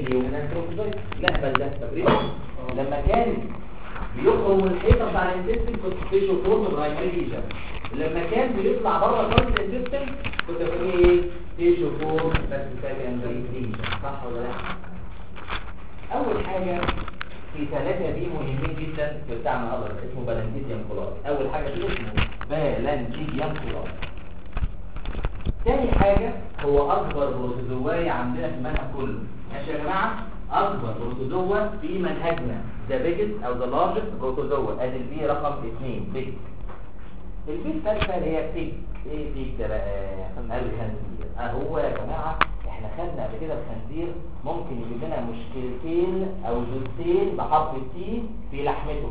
اليومينال تروفوزويد لا بل ده تقريبا لما كان بيخرج من الحيطه بتاع الانتستين كنت تيشو فورم برايمري ليجن لما كان بيطلع بره خالص الانتستين كنت بسميه ايه تيشو فورم بس سكندري ليجن صح ولا لا اول حاجه في ثلاثة دي مهمين جدا في بتاع النهارده اسمه بالانتيديوم كولاي اول حاجه دي اسمه بالانتيديوم كولاي تاني حاجة هو أكبر بروتوزواي عندنا في المنهج كله ماشي يا جماعة أكبر بروتوزوا في منهجنا ذا بيجست أو ذا لارجست بروتوزوا أدي البي رقم اثنين بيج البي الثالثة اللي هي بيج إيه بيج ده بقى الخنزير أهو يا جماعة إحنا خدنا قبل كده الخنزير ممكن يجيب لنا مشكلتين أو جزئين بحرف التي في لحمته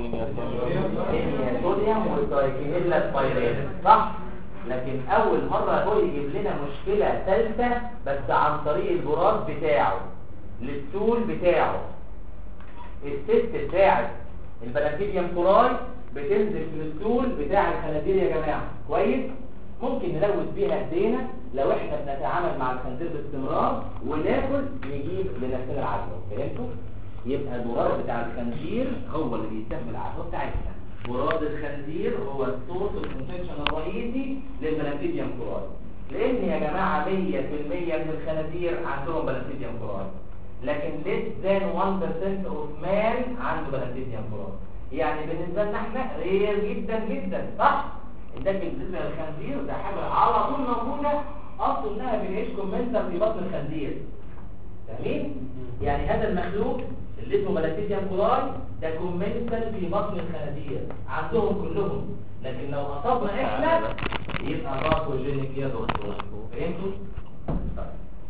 الصوديوم والترايكينيلا سبايرال صح؟ لكن اول مرة هو يجيب لنا مشكلة ثالثة بس عن طريق البراز بتاعه للسول بتاعه الست بتاعت البلاكيديوم كوراي بتنزل في السول بتاع الخنازير يا جماعة كويس ممكن نلوث بيها ايدينا لو احنا بنتعامل مع الخنزير باستمرار وناكل نجيب لنفسنا العدوى فهمتوا يبقى البراز بتاع الخنزير هو اللي بيسمي العدوى بتاعتنا مراد الخنزير هو السورس الانفكشن الرئيسي للبلانتيديوم كوراي لان يا جماعه 100% من الخنازير عندهم بلانتيديوم كوراي لكن less than 1% of man عنده بلانتيديوم كوراي يعني بالنسبه لنا احنا رير جدا جدا صح ده بالنسبه للخنزير ده حاجه على طول موجوده اصل انها بنعيش كومنتر في بطن الخنزير فاهمين يعني هذا المخلوق اللي اسمه بلاتيديوم كولاي ده كومنتال في بطن الخنازير عندهم كلهم لكن لو اصابنا احنا يبقى باثوجينيك يا دكتور فهمتوا طيب.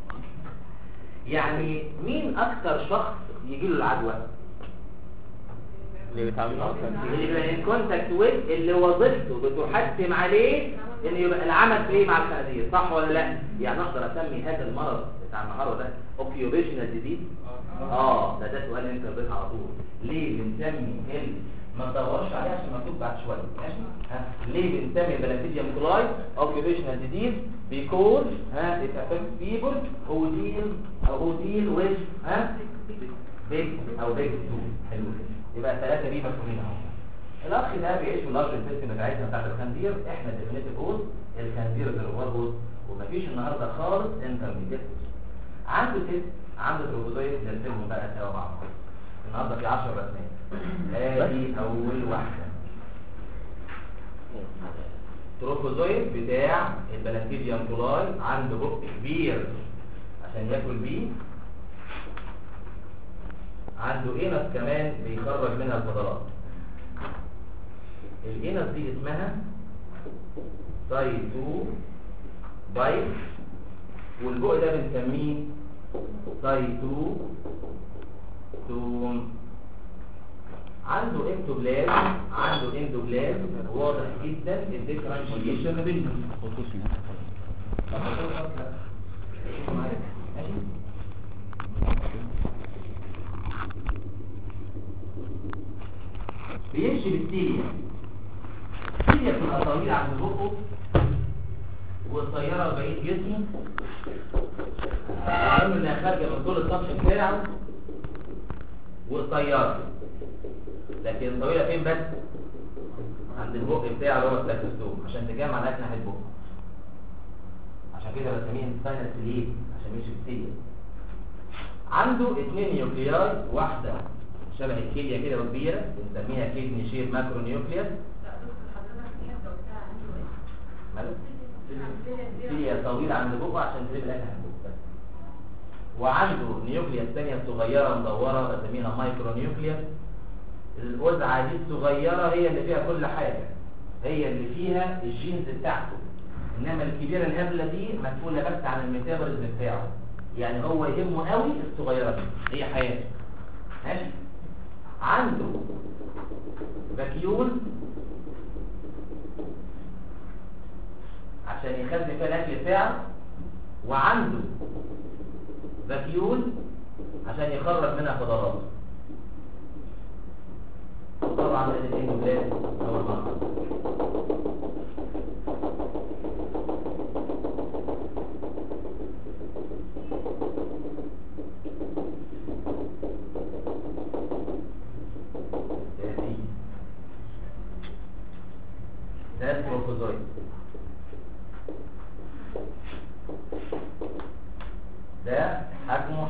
يعني مين اكتر شخص يجي له العدوى اللي بيتعامل مع الخنزير اللي يبقى ان كونتاكت ويز اللي وظيفته بتحتم عليه ان يبقى العمل في ايه مع الخنازير صح ولا لا يعني اقدر اسمي هذا المرض بتاع النهارده ده اوكيوبيشنال ديزيز اه ده ده سؤال انت رضيت على طول ليه بنسمي ال ما تدورش عليه عشان مكتوب بعد شويه ماشي ها ليه بنسمي البلانتيديوم كلاي اوكيوبيشنال ديزيز because ها it affects people who deal او who deal with ها big او big two حلو كده يبقى ثلاثه دي مفهومين اهو الاخ ده بيعيش في اللارج سيستم بتاعتنا بتاعت الخنزير احنا ديفينيتيف هوز الخنزير الريزرفوار هوز ومفيش النهارده خالص انترميديت عنده ست عنده تروبوزويد نرسمهم بقى سوا مع بعض النهارده في 10 رسمات ادي اول واحده تروبوزويد بتاع البلانتيديوم كولاي عنده بق كبير عشان ياكل بيه عنده انس كمان بيخرج منها الفضلات الانس دي اسمها سايتو بايت والبق ده بنسميه سايتو توم عنده اكتوبلازم عنده اندوبلازم واضح جدا الديفرنشيشن ما بينهم خصوصي طب خلاص، لا. ماشي بيمشي بالسيريا السيريا بتبقى طويلة عند بقه والطيارة بعيد جسمه المهم انها خارجة من طول الطقش بتاعه والطيارة لكن طويلة فين بس؟ عند البق بتاعه اللي هو الساكستوم عشان تجمع ناحية ناحية بقه عشان كده بسميه ساينس ليه عشان يمشي بالسيريا عنده اثنين نيوكلياي واحدة شبه الكلية كده وكبيرة بنسميها كيدني شيب ماكرو نيوكليوس مالك؟ كلية طويلة عند بقه عشان تجيب الأكل عند بقه بس وعنده نيوكليوس ثانية صغيرة مدورة بسميها مايكرو نيوكليوس الوزعة دي الصغيرة هي اللي فيها كل حاجة هي اللي فيها الجينز بتاعته انما الكبيرة الهبلة دي مسؤولة بس عن الميتابوليزم بتاعه يعني هو يهمه قوي الصغيرة دي هي حياته ماشي عنده فاكيول عشان يخزن فيها الاكل بتاعه وعنده فاكيول عشان يخرج منها فضلات وطبعا الاندوبلازم هو المخرج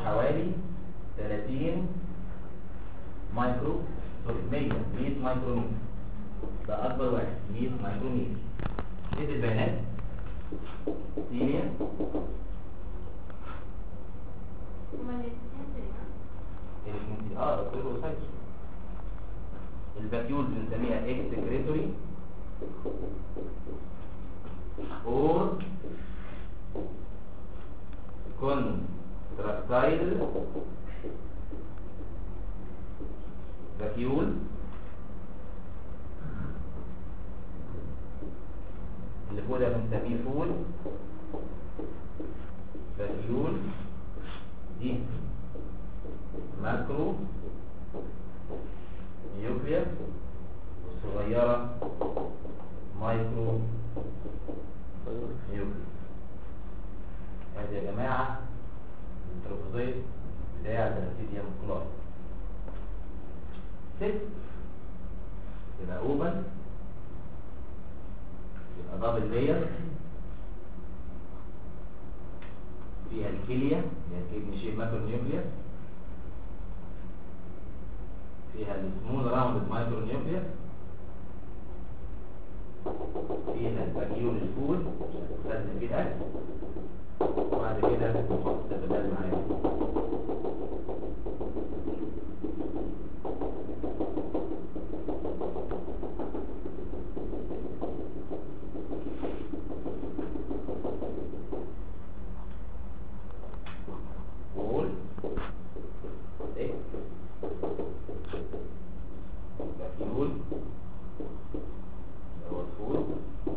حوالي 30 مايكرو سوري 100 100 مايكرومتر ده اكبر واحد 100 مايكرومتر ايه البيانات سيريا الاثنين اه دكتور وسايت الباكيول بنسميها اكسكريتوري اور كونتراكتايل باكيول اللي فوق ده بنسميه فول باكيول دي ماكرو نيوكليس والصغيرة مايكرو نيوكليس هذه يا جماعة التروفوزيت بتاع البنسيديوم كلورايد ست يبقى اوبن يبقى دبل لاير فيها الكلية اللي هي الكدني شيب ماكرو نيوكليس فيها السمول راوند مايكرو نيوكليس فيها الباكيول الفول خدنا فيه الاكل وبعد كده نحط تتبال معايا وول ايه باكيول هو الفول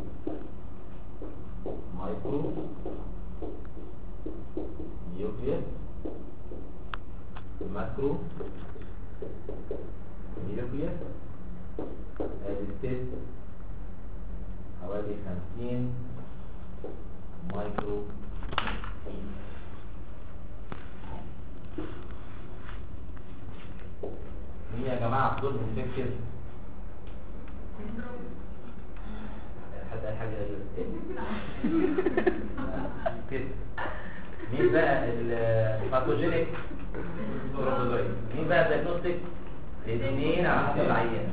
مايكرو نيوكليس ماكرو نيوكليس الستيت حوالي خمسين مايكرو مين يا جماعة حضورهم فكر حد قال حاجة غير كده مين بقى الباثوجينيك بروتوزويد مين بقى الديagnostic الاثنين على حسب العينة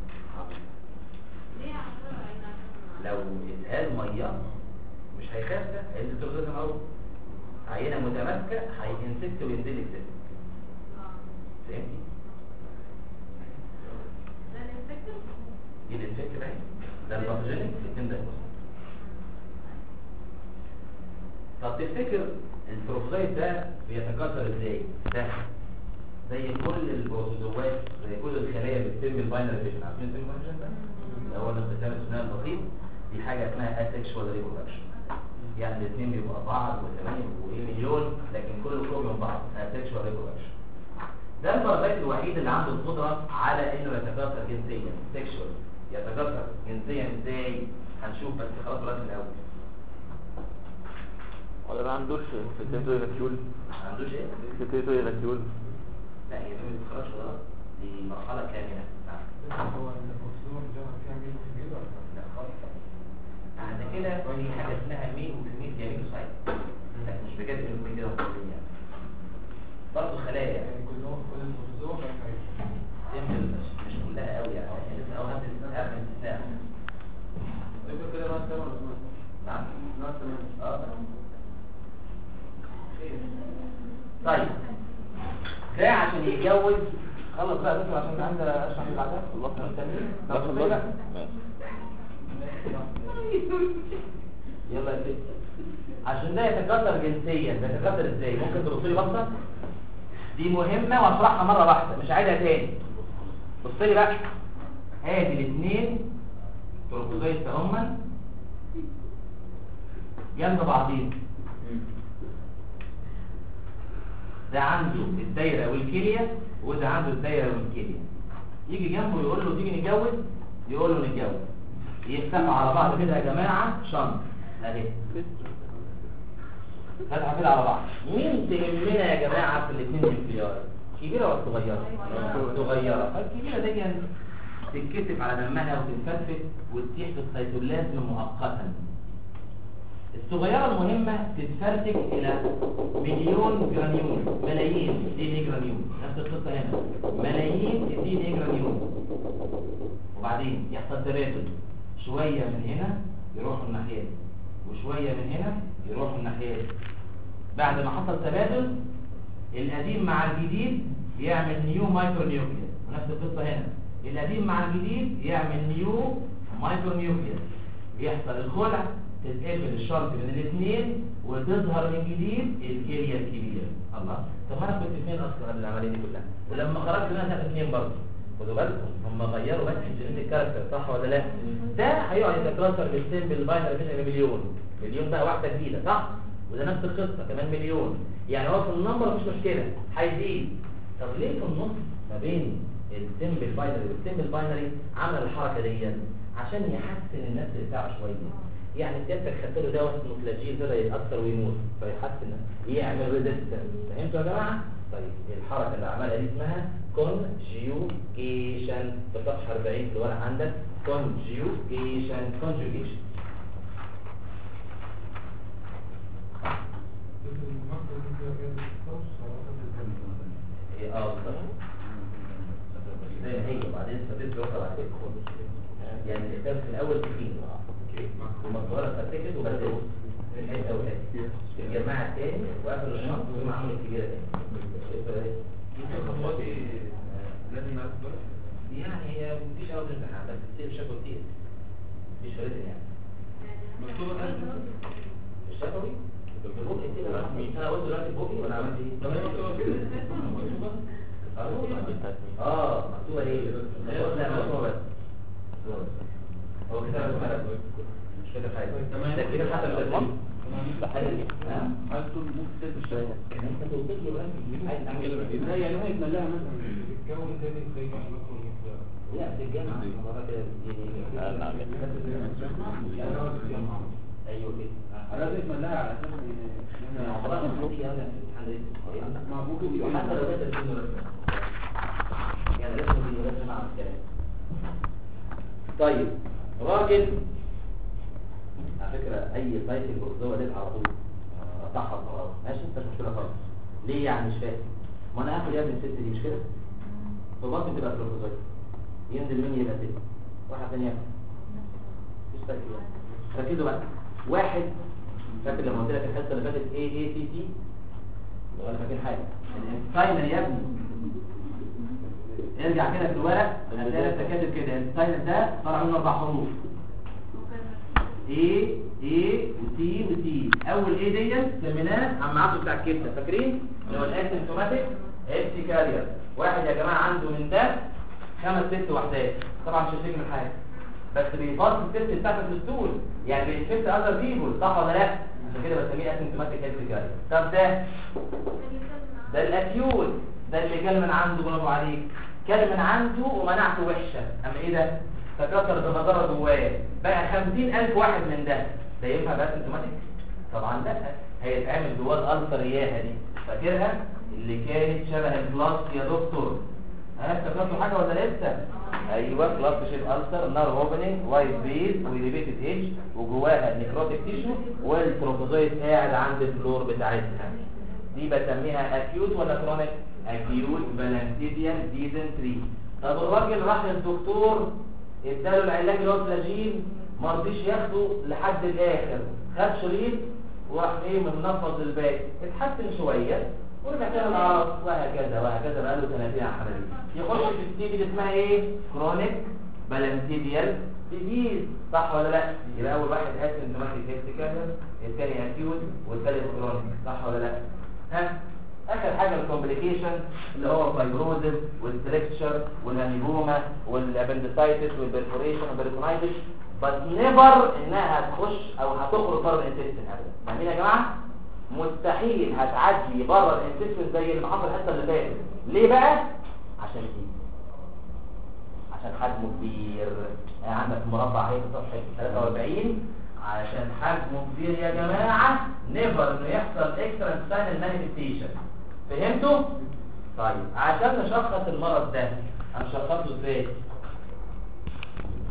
لو اتقال ميه مش هيخاف ده لان الدكتور معروف عينه متماسكه هينسكت وينزل السن فهمتي دي الانفكت بقى ده الباثوجينيك الاثنين ده طب تفتكر البروفوزايت ده بيتكاثر ازاي ده زي كل البروتوزوات زي كل الخلايا اللي بتتم الباينري فيشن عارفين الباينري فيشن ده اللي هو الاختتام الثنائي البسيط دي حاجه اسمها اسexual ريبرودكشن يعني الاثنين بيبقوا بعض وثمانية وايه مليون لكن كل الكروب من بعض اسexual ريبرودكشن ده البارازيت الوحيد اللي عنده القدره على انه يتكاثر جنسيا سيكشوال يتكاثر جنسيا ازاي هنشوف بس خلاص دلوقتي من الاول ولا ما عندوش سكرتو الاكيول ما عندوش ايه سكرتو الاكيول لا هي دي ما بتخرجش خلاص دي مرحله كامله هو الأسلوب ده فيها مين كبير ولا لا خالص بعد كده في حاجه اسمها مين ومين جميل سايت لكن مش بجد انه مين كده وكلين يعني برضه خلايا يعني يعني كلهم كل الأسلوب سيمبل مش مش كلها قوي يعني يعني لسه اول هبدا هعمل استثناء يبقى كده راس تمام ولا نعم راس تمام اه طيب ده عشان يتجوز خلص بقى دكتور عشان عندي اشرح اللي بعدها الله مستنيين لا طب بصي بقى. ماشي يلا يا ستي عشان ده يتكاثر جنسيا بيتكاثر ازاي ممكن تبص لي بصه دي مهمه واشرحها مره واحده مش عايزها تاني بص لي بقى ادي الاثنين تركوزيت هما جنب بعضين ده عنده الدايره والكليه وده عنده الدايره والكليه يجي جنبه يقول له تيجي نتجوز يقول له نتجوز يفتحوا على بعض كده يا جماعه شنط اهي فتحوا كده على بعض مين تهمنا يا جماعه في الاثنين نيوكليار كبيره ولا صغيره صغيره فالكبيره دي تتكتف على دمها وتنفتفت وتتيح في السيتوبلازم مؤقتا الصغيرة المهمة تتفرتك إلى مليون جرانيول ملايين دي دي جرانيول نفس القصة هنا ملايين دي دي جرانيول وبعدين يحصل تبادل شوية من هنا يروحوا الناحية دي وشوية من هنا يروحوا الناحية دي بعد ما حصل تبادل القديم مع الجديد يعمل نيو مايكرو نيوكليس ونفس القصة هنا القديم مع الجديد يعمل نيو مايكرو نيوكليس يحصل الخلع تتقفل الشرط بين الاثنين وتظهر من جديد الكليه الكبيره الله طب انا كنت فين اصلا قبل العمليه دي كلها ولما خرجت منها كانت اثنين برضه خدوا بالكم هم غيروا بس الجينيتك كاركتر صح ولا لا ده هيقعد يتكاثر بالسيمبل باينري بين مليون مليون بقى واحده جديده صح وده نفس القصه كمان مليون يعني هو في النمبر مش مشكله هيزيد طب ليه في النص ما بين السيمبل باينري والسيمبل باينري عمل الحركه دي عشان يحسن النفس بتاعه شويه يعني سيادتك خدت له دواء اسمه فلاجيل بدا يتاثر ويموت فيحسن يعمل ريزيستنس فهمتوا يا جماعه طيب الحركه اللي عملها دي اسمها كونجيوكيشن في صفحه 40 في الورق عندك كونجيوكيشن كونجيوكيشن اه بالظبط زي ما هي وبعدين استفدت بيوصل على كده يعني الكتاب في الاول تخين ومصورة فتكت وبدلت من حته وحته الجماعه الثاني وقفل الشنط ومعمول الكبيره تاني يعني هي مفيش اول امتحان بس تصير شكوى كتير مفيش فريد يعني الشفوي البوكي كده بقى انا قلت دلوقتي البوكي ولا عملت ايه؟ اه مكتوبه ايه؟ لا مكتوبه بس هو كده مش كده حاجه ده كده حتى الترتيب عايز تقول ممكن تلبس شويه انت قلت لي بقى عايز تعمل ايه؟ ازاي يعني هو يتملاها مثلا الجو تاني زي ما المكرو لا في الجامعه المره كده ايوه كده لازم يتملاها على اساس ان ما ممكن يبقى وحتى لو كده في مرتب يعني لازم يبقى لازم مع الكلام طيب راجل على فكرة أي سايكل جوه ليه على طول صح خلاص ماشي مفيش مشكلة خالص ليه يعني مش فاهم ما أنا هاخد يا ابني الست دي مش كده في بطن تبقى بروفيزور ينزل مني يبقى ست واحد تاني ياخد مفيش سايكل يعني ركزوا بقى واحد فاكر لما قلت لك الحصة اللي فاتت اي اي تي تي ولا فاكر حاجة الانساينر يا ابني ارجع كده في الورق هتلاقي نفسك كاتب كده الانساينر ده طلع منه اربع حروف A A و T و T اول A ديت سميناه عم عبده بتاع الكبده فاكرين اللي هو الاسيمتوماتيك هيبسي كارير واحد يا جماعه عنده من ده خمس ست وحدات طبعا مش هتفهم من حاجه بس بيفاصل الست بتاعتك في الستول يعني بيتفت اذر بيبول صح ولا لا عشان كده بسميه اسيمتوماتيك هيبسي كارير طب ده ده الاكيوت ده اللي كان من عنده برافو عليك كان من عنده ومناعته وحشه اما ايه ده تكسر بمجرة جواه بقى خمسين ألف واحد من ده ده ينفع بقى سيمتوماتيك؟ طبعا لا هيتعمل جواه الألسر ياها دي فاكرها اللي كانت شبه البلاس يا دكتور ها افتكرتوا حاجة ولا لسه؟ ايوه بلاس شيب ألسر نار اوبننج وايت بيز وريليتد ايدج وجواها نيكروتيك تيشو والتروفوزويد قاعد عند الفلور بتاعتها دي بسميها اكيوت ولا كرونيك؟ اكيوت بالانتيديان ديزنتري طب الراجل راح للدكتور اداله العلاج اللي هو الفلاجين ما رضيش ياخده لحد الاخر خد شريط وراح ايه منفض الباقي اتحسن شويه ورجع تاني العرض وهكذا وهكذا بقى له سنتين على الحاله دي يخش في الستيج اللي اسمها ايه كرونيك بالانتيديال ديزيز صح ولا لا يبقى اول واحد اسيمتوماتيك هيستيكالر الثاني اكيوت والثالث كرونيك صح ولا لا ها اخر حاجه الكومبليكيشن اللي هو الفايبروزس والستركتشر والهانيبوما والابندسايتس والبرفوريشن والبريتونايتس بس نيفر انها هتخش او هتخرج بره الانتستين ابدا فاهمين يا جماعه مستحيل هتعدي بره الانتستين زي اللي حصل الحصه اللي فاتت ليه بقى عشان دي عشان حجمه كبير يعني عندك مربع اهي في صفحه 43 عشان حجمه كبير يا جماعه نيفر انه يحصل اكسترا انستاين مانيفستيشن فهمتوا؟ طيب عشان نشخص المرض ده هنشخصه ازاي؟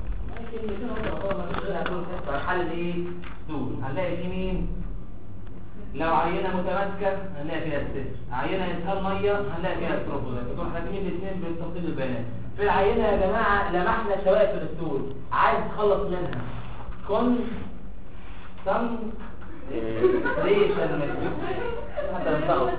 كلمتين هم طبعا ما فيش غير هتقول كده حل ايه دول هنلاقي في مين لو عينه متماسكه هنلاقي فيها الصفر عينه اسهال ميه هنلاقي فيها التروبوزايت دول حاكمين الاثنين بتفصيل البيانات في العينه يا جماعه لمحنا شوائب في الاسطول عايز تخلص منها كن سم ريشن حتى نخلص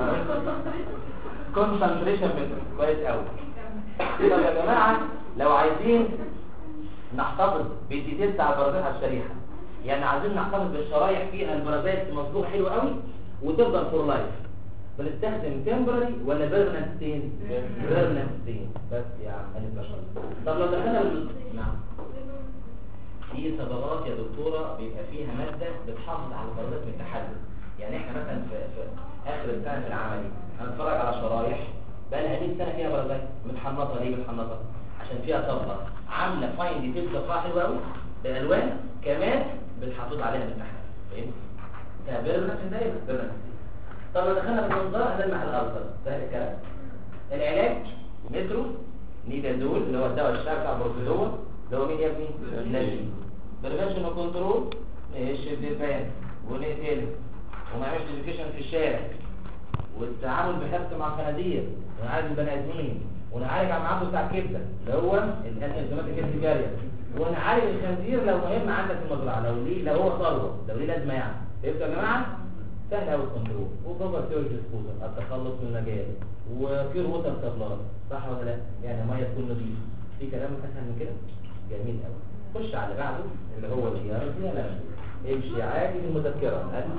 كونسنتريشن متر كويس قوي طب يا جماعه لو عايزين نحتفظ بالديتيلز بتاع البرازيل على الشريحه يعني عايزين نحتفظ بالشرايح فيها البرازيل مصدوق حلو قوي وتفضل فور لايف بنستخدم تمبرري ولا بيرمننت ستين بيرمننت ستين بس يا عم هنتبشر طب لو دخلنا بال... نعم في صبغات يا دكتورة بيبقى فيها مادة بتحافظ على البرازيل من التحلل يعني احنا مثلا في, في اخر السنة في العملي هنتفرج على شرايح بقى لها 100 سنة فيها برازيل متحنطة ليه متحنطة عشان فيها صبغة عاملة فاين ديتيلز صفحة حلوة قوي بالالوان كمان بتحافظ عليها من التحلل فهمت؟ ده بيرمننت دايما بيرمننت طب لو دخلنا بالمنظار هنلمح الألسر سهل الكلام العلاج مترو نيدازول اللي هو الدواء الشعبي بتاع البروفيدول اللي هو مين يا ابني؟ نجي بريفنشن وكنترول نهش الدبان ونقتله وما نعملش ديفيكيشن في الشارع والتعامل بحرص مع الخنازير ونعالج البني ادمين ونعالج على المعبد بتاع الكبده اللي هو الانزيماتيك التجاريه ونعالج الخنزير لو مهم عندك في المزرعه لو ليه لو هو ثروه لو ليه لازمه يعني فهمتوا يا جماعه؟ سهل قوي الكنترول وبابا سيرج ديسبوزل التخلص من المجال وفي ووتر سبلاي صح ولا لا يعني ميه تكون نظيفه في كلام اسهل من كده جميل قوي خش على اللي بعده اللي هو الجيار يا لا امشي عادي بالمذكره هل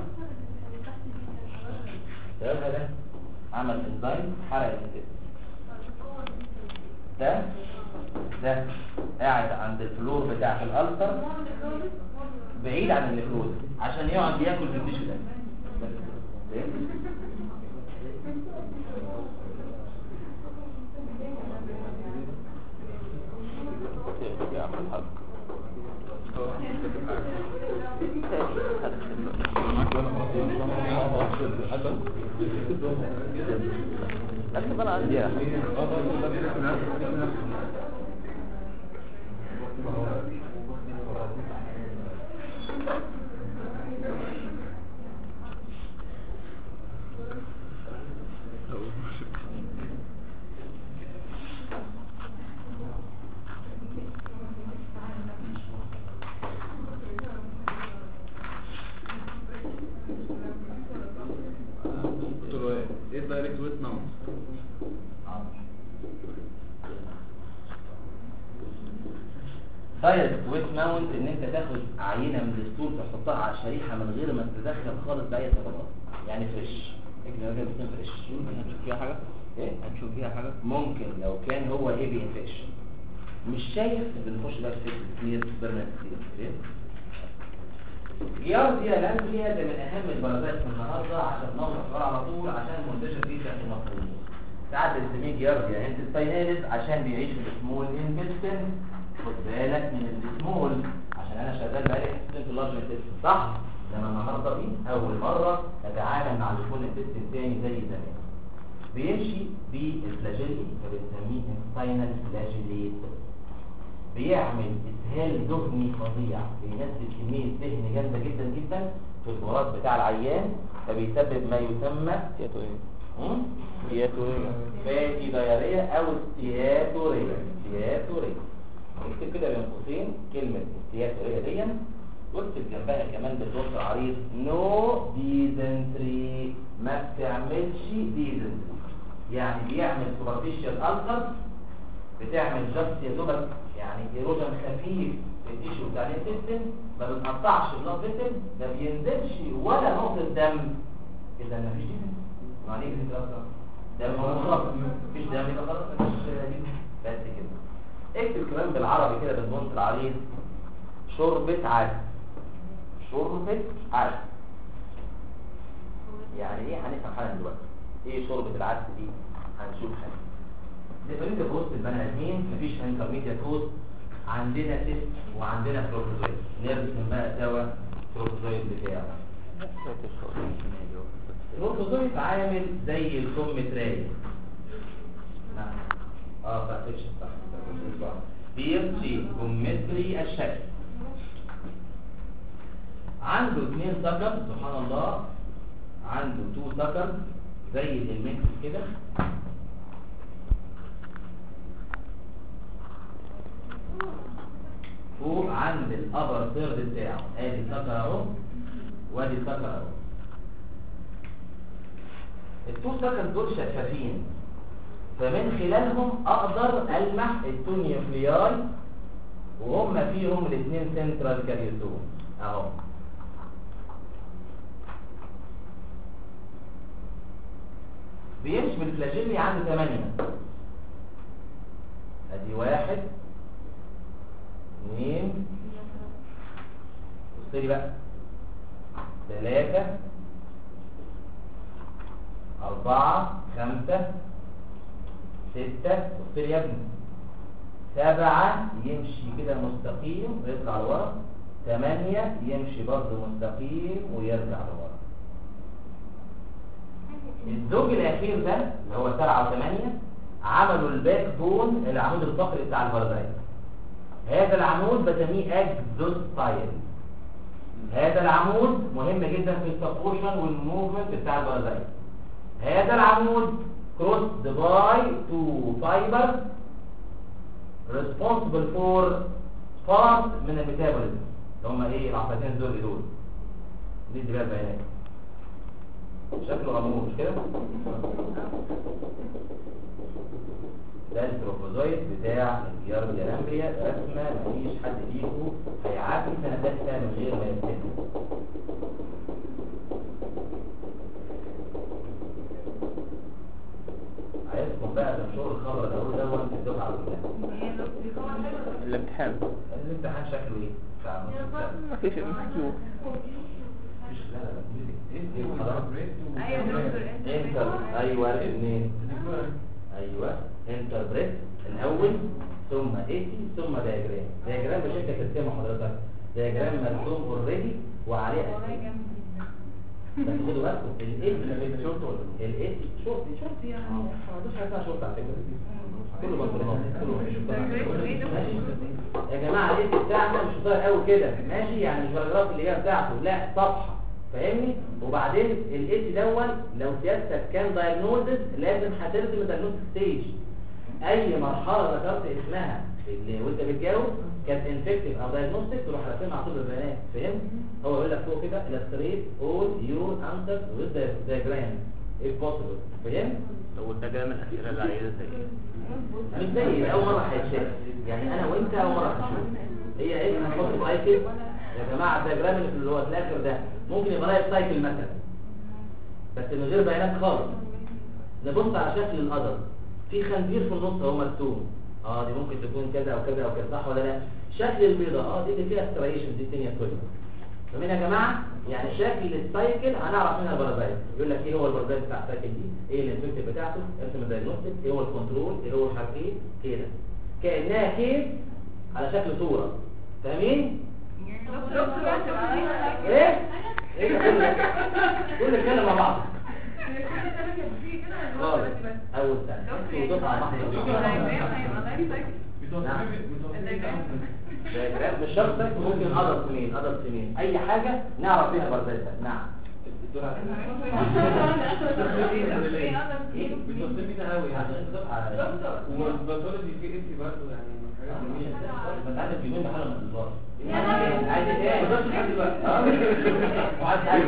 تمام ده عمل انزيم حرق الانتاج ده ده قاعد عند الفلور بتاع الالسر بعيد عن النفروز عشان يقعد ياكل في الديش ده يا عم الحاج أكتب أنا عندي يا دكتور ايه الدايركت ويت ناون دايركت ويت ماونت ان انت تاخد عينه من الاسطول تحطها على الشريحه من غير ما تتدخل خالص باي صبغات يعني فريش اكتب كده بتكون فريش هنشوف فيها حاجة ايه هنشوف فيها حاجة ممكن لو كان هو اي بي انفكشن مش شايف بنخش بقى في كتير بيرمنت كتير جيارديا لانجليا ده من اهم البرازيل في النهارده عشان نوصل على طول عشان منتشر جدا في المفروض ساعات بنسميه جيارديا انتستيناليز عشان بيعيش في السمول انتستين خد بالك من السمول عشان انا شغال بقالي حصتين في اللارج انتستين صح؟ لما النهارده دي اول مره نتعامل مع السمول انتستين تاني زي زمان بيمشي بالفلاجيلي فبنسميه انستينال فلاجيليت بيعمل اسهال دهني فظيع بينزل كميه دهن جامده جدا جدا في البراز بتاع العيان فبيسبب ما يسمى تياتو ايه هم؟ تياتو ايه فاتي دايرية او استياتورية استياتورية اكتب كده بين قوسين كلمة استياتورية دي واكتب جنبها كمان بالنص عريض نو ديزنتري ما بتعملش ديزنتري يعني بيعمل سوبرفيشال ألسر بتعمل جاست يا دوبك يعني ايروجن خفيف في التيشو بتاع الانتستين ما بتقطعش البلاد فيسل ما بينزلش ولا نقطة دم اذا ما فيش دم يعني ايه كده اصلا دم منخفض مفيش دم يبقى خلاص مفيش دم بس كده اكتب كمان بالعربي كده بالبنط العريض شوربة عدس شوربة عدس يعني ايه هنفهم حالا دلوقتي ايه شوربة العدس دي هنشوف حاجة ديفرنت في وسط البني ادمين مفيش انترميديت هوست عندنا سيست وعندنا بروتوزويد نرسم بقى سوا البروتوزويد بتاعه البروتوزويد عامل زي الكم تراي نعم اه بتاع سيكشن صح بتاع البروتوزويد. بير شيب كومتري الشكل عنده اثنين سكر سبحان الله عنده تو سكر زي الميكس كده فوق عند الابر ثيرد بتاعه ادي سكر اهو وادي سكر اهو التو سكر دول شفافين فمن خلالهم اقدر المح التو نيوكلياي وهم فيهم الاثنين سنترال كاريوسوم اهو بيمشي بالفلاجيلي عند 8 ادي واحد اثنين بص لي بقى ثلاثة أربعة خمسة ستة بص لي يا ابني سبعة يمشي كده مستقيم ويطلع لورا ثمانية يمشي برضه مستقيم ويرجع لورا الزوج الأخير ده اللي هو سبعة وثمانية عملوا الباك بون العمود الفقري بتاع البرزايل هذا العمود بسميه اكزوستايل هذا العمود مهم جدا في السبورشن والموفمنت بتاع البرزايل هذا العمود crossed by two fibers responsible for part من الميتابوليزم اللي هم ايه العصبتين دول دول ندي بقى البيانات شكله غمور مش كده ده البروبوزويد بتاع الجيار الجلامبيا رسمه مفيش حد فيكم هيعدي سنه ثالثه من غير ما يرسمها عايزكم بقى تنشروا الخبر ده ده وانت الدفعه كلها الامتحان الامتحان شكله ايه؟ بتاع نص السنة. مفيش ام كيو مفيش لا لا لا ايه ايه حضرتك ايوه دكتور انتر ايوه عارف منين ايوه انتربريت الاول ثم ايتي ثم دياجرام دياجرام بشكل ترسمه حضرتك دياجرام مرسوم اوريدي وعليه أسئلة. بس خدوا بالكم الايتي شورت ولا الايتي شورت شورت يعني ما عندوش حاجه اسمها شورت على فكره كله بنطلونات كله ماشي يا جماعه الايتي بتاعنا مش قصير قوي كده ماشي يعني مش باراجراف اللي هي بتاعته لا صفحه فاهمني وبعدين الايتي دون لو سيادتك كان دايجنوزز لازم هترسم الدايجنوز ستيج اي مرحله ذكرت اسمها اللي وانت بتجاوب كانت انفكتيف او دايجنوستيك تروح راسمها على طول البيانات فهمت هو يقول لك فوق كده illustrate all your answers with the diagram if possible فهمت طب والتجربة من الأسئلة اللي عايزة زي ايه؟ مش زي اول مره هيتشاف يعني انا وانت اول مره هنشوف هي ايه هنحط سايكل يا جماعه الدياجرام اللي في اللي هو في الاخر ده ممكن يبقى لايف سايكل مثلا بس من غير بيانات خالص نبص على شكل القدر في خنزير في النص اهو مرسوم اه دي ممكن تكون كذا او كذا او كذا صح ولا لا شكل البيضه اه دي اللي فيها ستريشن دي الدنيا كلها فاهمين يا جماعه يعني شكل السايكل هنعرف منها البرازيل يقول لك ايه هو البرازيل بتاع السايكل دي ايه الانفكتيف بتاعته ارسم الدايجنوستيك ايه هو الكنترول ايه هو مش عارف ايه كده كانها كيس على شكل صوره فاهمين ايه ايه كل كل الكلام مع بعض خالص اول سنه انتوا دفعه دياجرام مش شرط سايكل ممكن عدد سنين عدد سنين اي حاجه نعرف فيها برازيل نعم بتوصلنا قوي يعني عشان دفعه والباثولوجي في انتي برضه يعني من الحاجات الجميله بتعلم في يومين بحاله ما تظهرش يا عايز ايه ما تقدرش لحد دلوقتي اه وعايز عايز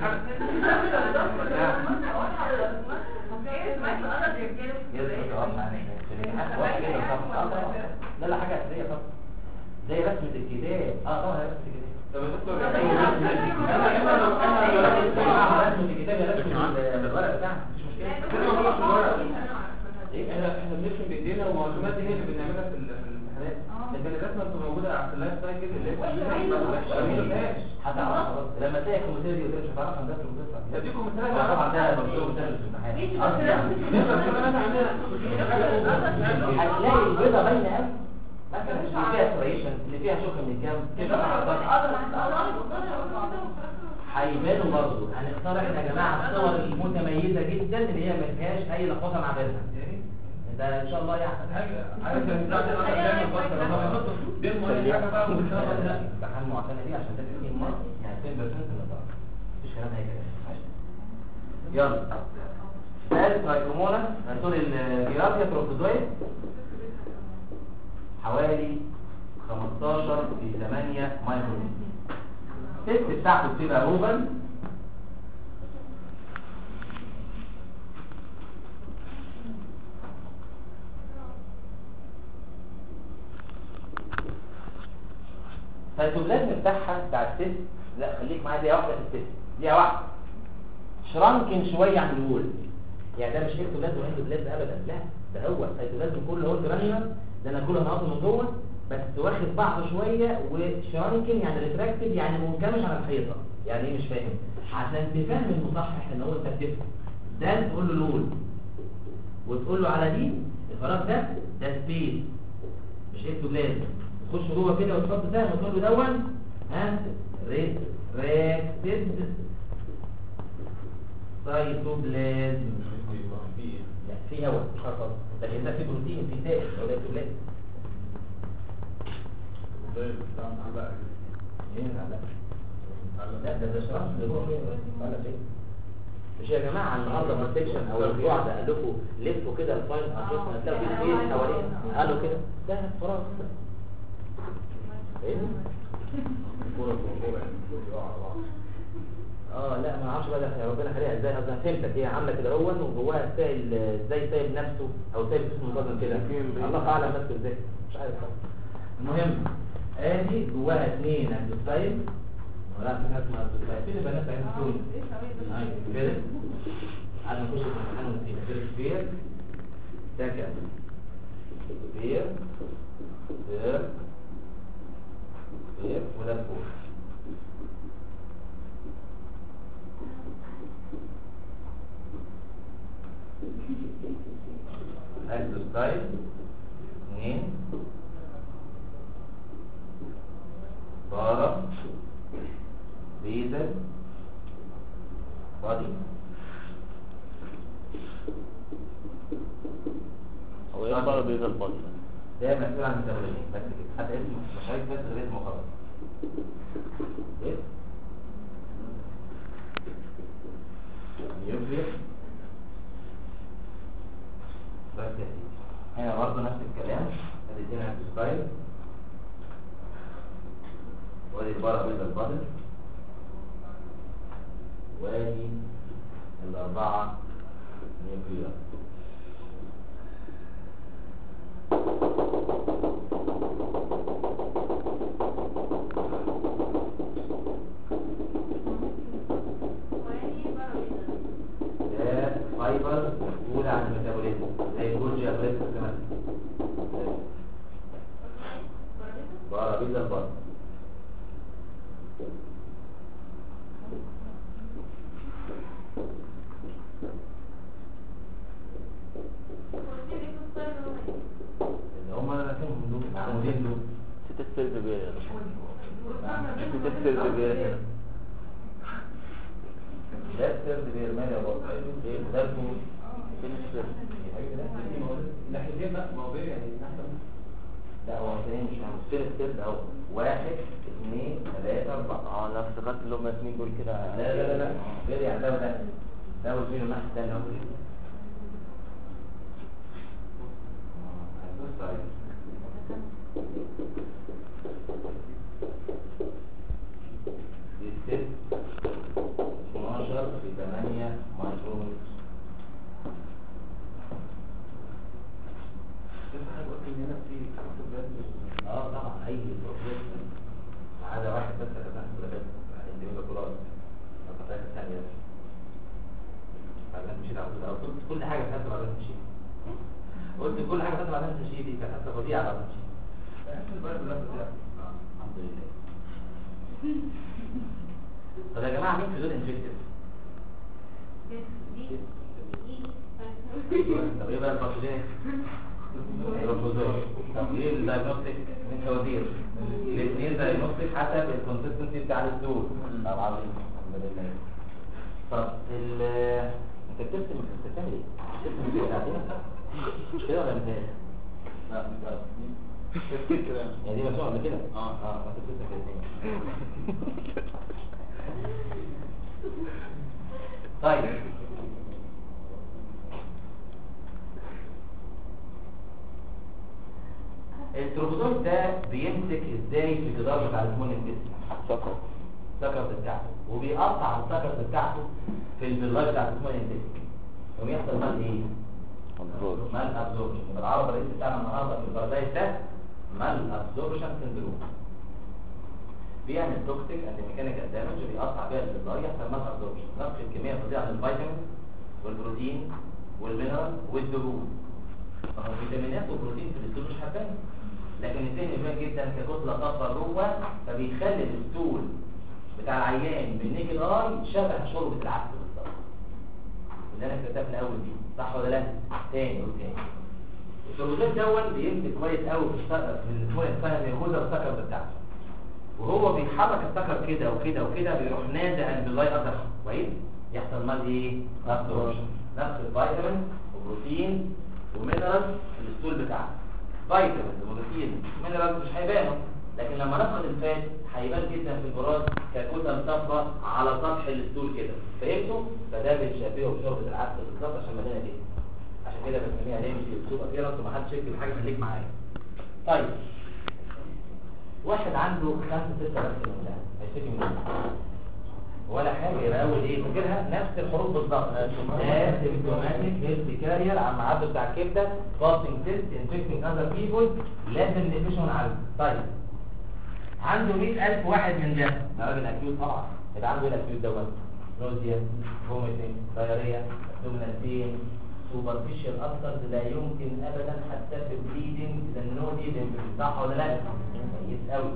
يظبط اه معلش في الامتحان واحد كده طبعا اه طبعا لا لا حاجه اساسيه طبعا زي رسمه الكتاب اه طبعا هي رسمه الكتاب طب يا دكتور رسمه الكتاب يا رسمه الورق بتاعنا مفيش مشكله ايه احنا احنا بنرسم بايدينا والمعلومات دي هي اللي بنعملها في ال- في الامتحانات لكن الرسمه بتبقى موجوده على اللايف سايكل اللي هي ما شفتهاش هتعرف خلاص لما تلاقي الكمبيوتر دي قدامك مش هتعرف عندها الكمبيوتر اديكم مثال لا طبعا ده دكتور مثال في الامتحان هتلاقي البيضه باينه قوي مثلا اللي فيها ستريشن اللي فيها شوكه من الكام كده هيبانوا برضه هنختار احنا يا جماعه الصور المتميزه جدا اللي هي ما فيهاش اي لخبطه مع غيرها ده ان شاء الله يعني حاجه عارف ان بتاعت انا بتعمل فتره لما بيحطوا دي المهم حاجه بقى والكلام ده امتحان معتنى دي عشان ده 50 مره يعني 20% من الدرجه مفيش كلام هيك ماشي يلا ثالث رايكومونا هنقول الجيرافيا بروتوزويد حوالي 15 في 8 مايكرون الست بتاعته بتبقى روبن فالسيتوبلازم بتاعها بتاع الست لا خليك معايا دقيقه واحده في الست دقيقه واحده شرانكن شويه عن الول يعني ده مش اكتوبلازم واندوبلازم ابدا لا ده هو السيتوبلازم كله هو جرانيولار ده انا كله هنقصه من جوه بس واخد بعضه شويه وشرانكن يعني ريتراكتد يعني منكمش على الحيطه يعني ايه مش فاهم عشان تفهم المصحح ان هو انت بتفهم ده تقول له لول وتقول له على دي الفراغ ده ده سبيس مش اكتوبلازم تخش جوه كده وتحط سهم وتقول له دون ها ريتراكتد سايتوبلازم لا في هواء مش خلاص لكن ده في بروتين في سائل هو ده اكتوبلازم ايه لا لا ده ده شرح ده جوه ولا فين مش يا جماعه النهارده ما سيكشن او الاسبوع ده قال لكم لفوا كده الفايل اشوف هتلاقوا في سبيس حواليه قالوا كده ده فراغ ايه اه لا ما اعرفش بقى ده يا ربنا خليها ازاي اصلا فهمتك هي عامله كده هون وجواها سائل ازاي سايب نفسه او سايب جسمه منتظم كده الله اعلم نفسه ازاي مش عارف طبعا. المهم ادي جواها اثنين هيدروسايل ولا في حاجه اسمها هيدروسايل فين البنات بتاعتهم دول ايوه كده قعدنا نخش في الامتحان ونسينا كده سفير ده كده سفير سفير سفير وده فوق هيدروسايل اثنين بارا بيزل بادي هو ايه بقى بيزا البادي ده مسؤول عن الميتابوليزم بس كده حتى اسمه مش عايز بس غير اسمه خلاص ايه نيوكليس بس يا سيدي هنا برضه نفس الكلام ادي هنا ستايل وادي البارا بيض البادل وادي الأربعة نيوكليار ده فايبر مسؤول عن الميتابوليزم زي الجولجي ابريس كمان بارا بيض البادل اللي هم انا فاهم دول العمودين دول ست السلب بيرا ست السلب بيرا هنا ده السرد بيرمال يا بابا ايه ده الفول فين السلب ناحيتين بقى ما هو بيه يعني ناحيه لا هو اثنين مش هنصير السرد اهو واحد اثنين ثلاثة أربعة اه انا افتكرت اللي هم اثنين دول كده لا لا لا لا غير يعني ده وده ده وزينه الناحية التانية اهو هتبص عليه دي ست 12 في 8 مايكرون اه طبعا اي بروفيشن ما عدا واحد بس اللي كان كده بس الانديفيدوال كلاس القطعات الثانيه بعدين مشيت على طول قلت كل حاجه خدت بعدين مشيت قلت كل حاجه خدت بعدين مشيت دي كانت حتى فظيعه بعدين مشيت الحمد لله طب يا جماعه مين في دول انفكتيف طب ايه بقى الباثوجين الباثوجين طب ايه الدايجنوستيك من كوادير الاثنين دايجنوستيك حسب الكونسستنسي بتاع الدول طب عظيم الحمد لله طب ال انت بترسم انت بتعمل ايه؟ بترسم في ساعتين مش كده ولا مثال لا مش يعني دي مسؤول قبل كده اه. اه ما تبص كده طيب التروبوزويد ده بيمسك ازاي في الجدار بتاع الهرمون الجسم سكر السكرز بتاعته وبيقطع السكرز بتاعته في البلاج بتاع الهرمون الجسم وبيحصل مال ايه؟ مظبوط مال ابزوربشن بالعربي الرئيسي بتاعنا النهارده في البرازيل ده مال ابزوربشن سندروم بيعمل توكسيك اند ميكانيكال دامج وبيقطع بيها البلاج يحصل مال ابزوربشن نفس الكميه فظيعه من الفيتامين والبروتين والمينرال والدهون ما هو فيتامينات وبروتين في الستول مش حبان لكن الدهن مهم جدا ككتله طاقه جوه فبيخلي الستول بتاع العيان بالنيكد اي شبه شوربه العسل بالظبط اللي انا كتبتها في الاول دي صح ولا لا تاني وتاني السلوزات دون بيمسك كويس قوي في السكر في الفوق الفهم ياخدها السكر بتاعته وهو بيحرك السكر كده وكده وكده بيروح نازع البلاي اثر كويس يحصل مال ايه ابسوربشن نفس الفيتامين وبروتين ومينرال في الستول بتاعنا فيتامين وبروتين ومينرال مش هيبانوا لكن لما نفقد الفات هيبان جدا في البراز ككتل صفرا على سطح الستول كده فهمتوا فده بنشبهه بشوربه العسل بالظبط عشان مليانه كده عشان كده بنسميها ليه مش الاسلوب ابيرنس ومحدش يكتب حاجه خليك معايا طيب واحد عنده خمسة ستة بس من ده هيشتكي من ايه؟ ولا حاجة يبقى أول إيه فاكرها نفس الحروف بالظبط سيمتوماتيك هيلث كارير عم عبد بتاع الكبدة فاستنج تيست انفكتنج أذر بيبول لازم نقفشه عنه طيب عنده 100000 واحد من ده ده راجل أكيوت طبعا يبقى عنده إيه الأكيوت دوت نوزيا فوميتنج دايريا ابدومينال بين سوبرفيشال ألسرز لا يمكن أبدا حتى في بليدنج لأن هو دي صح ولا لا؟ كويس قوي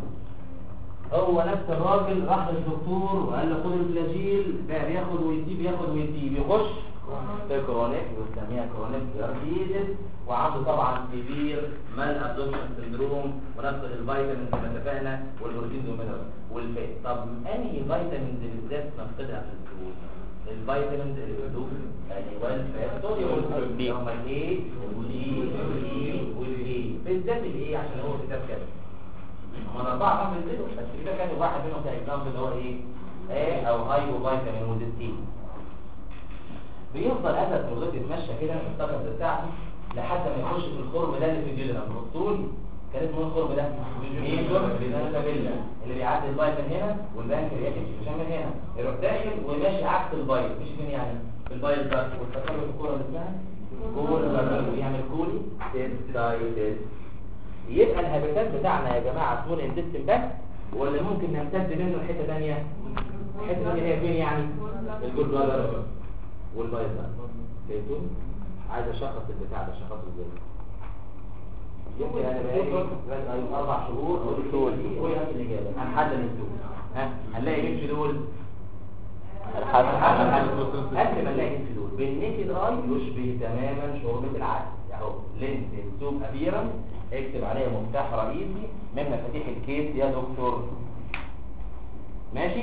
هو نفس الراجل راح للدكتور وقال له خد الفلاجيل بقى بياخد ويسيب ياخد ويسيب يخش في كرونيك بنسميها كرونيك ديارتيزس وعنده طبعا سيفير مال ابزوربشن سندروم ونفس الفيتامينز زي ما اتفقنا والبروتين والمينرال والفات طب انهي فيتامينز بالذات نفقدها في الفلوس الفيتامينز اللي بتدوب ايوه الفات صوديوم دي. هم الايه والدي والاي والاي بالذات الايه عشان هو كتاب كده هم الاربعه كانوا بينزلوا بس كده كان واحد منهم كاكزامبل اللي هو ايه ايه او هايبو فيتامين وديستين بيفضل هذا البروتين يتمشى كده في الطاقه بتاعته لحد ما يخش في الخرم ده اللي في الجدران الطول كان اسمه الخرم ده ميجور رينالابيلا اللي بيعدي البايب من هنا والبنكرياتيك مش من هنا يروح داخل وماشي عكس البايب مش فين يعني في البايب ده والتقرب الكوره اللي اسمها كول بيعمل كولي تيستايتس يبقى الهابيتات بتاعنا يا جماعه سمول انتستين بس ولا ممكن نمتد منه لحته ثانيه الحته ثانيه هي فين يعني الجول بلادر والبايب ده فهمتوا عايز اشخص البتاع ده اشخصه ازاي يمكن انا بقالي اربع شهور اقول الطول دي وهي نفس الاجابه هنحدد الطول ها هنلاقي مين في دول قبل ما نلاقي في دول بالنيكد اي يشبه تماما شوربه العسل اهو لينس السوب ابيرا اكتب عليها مفتاح رئيسي من مفاتيح الكيس يا دكتور ماشي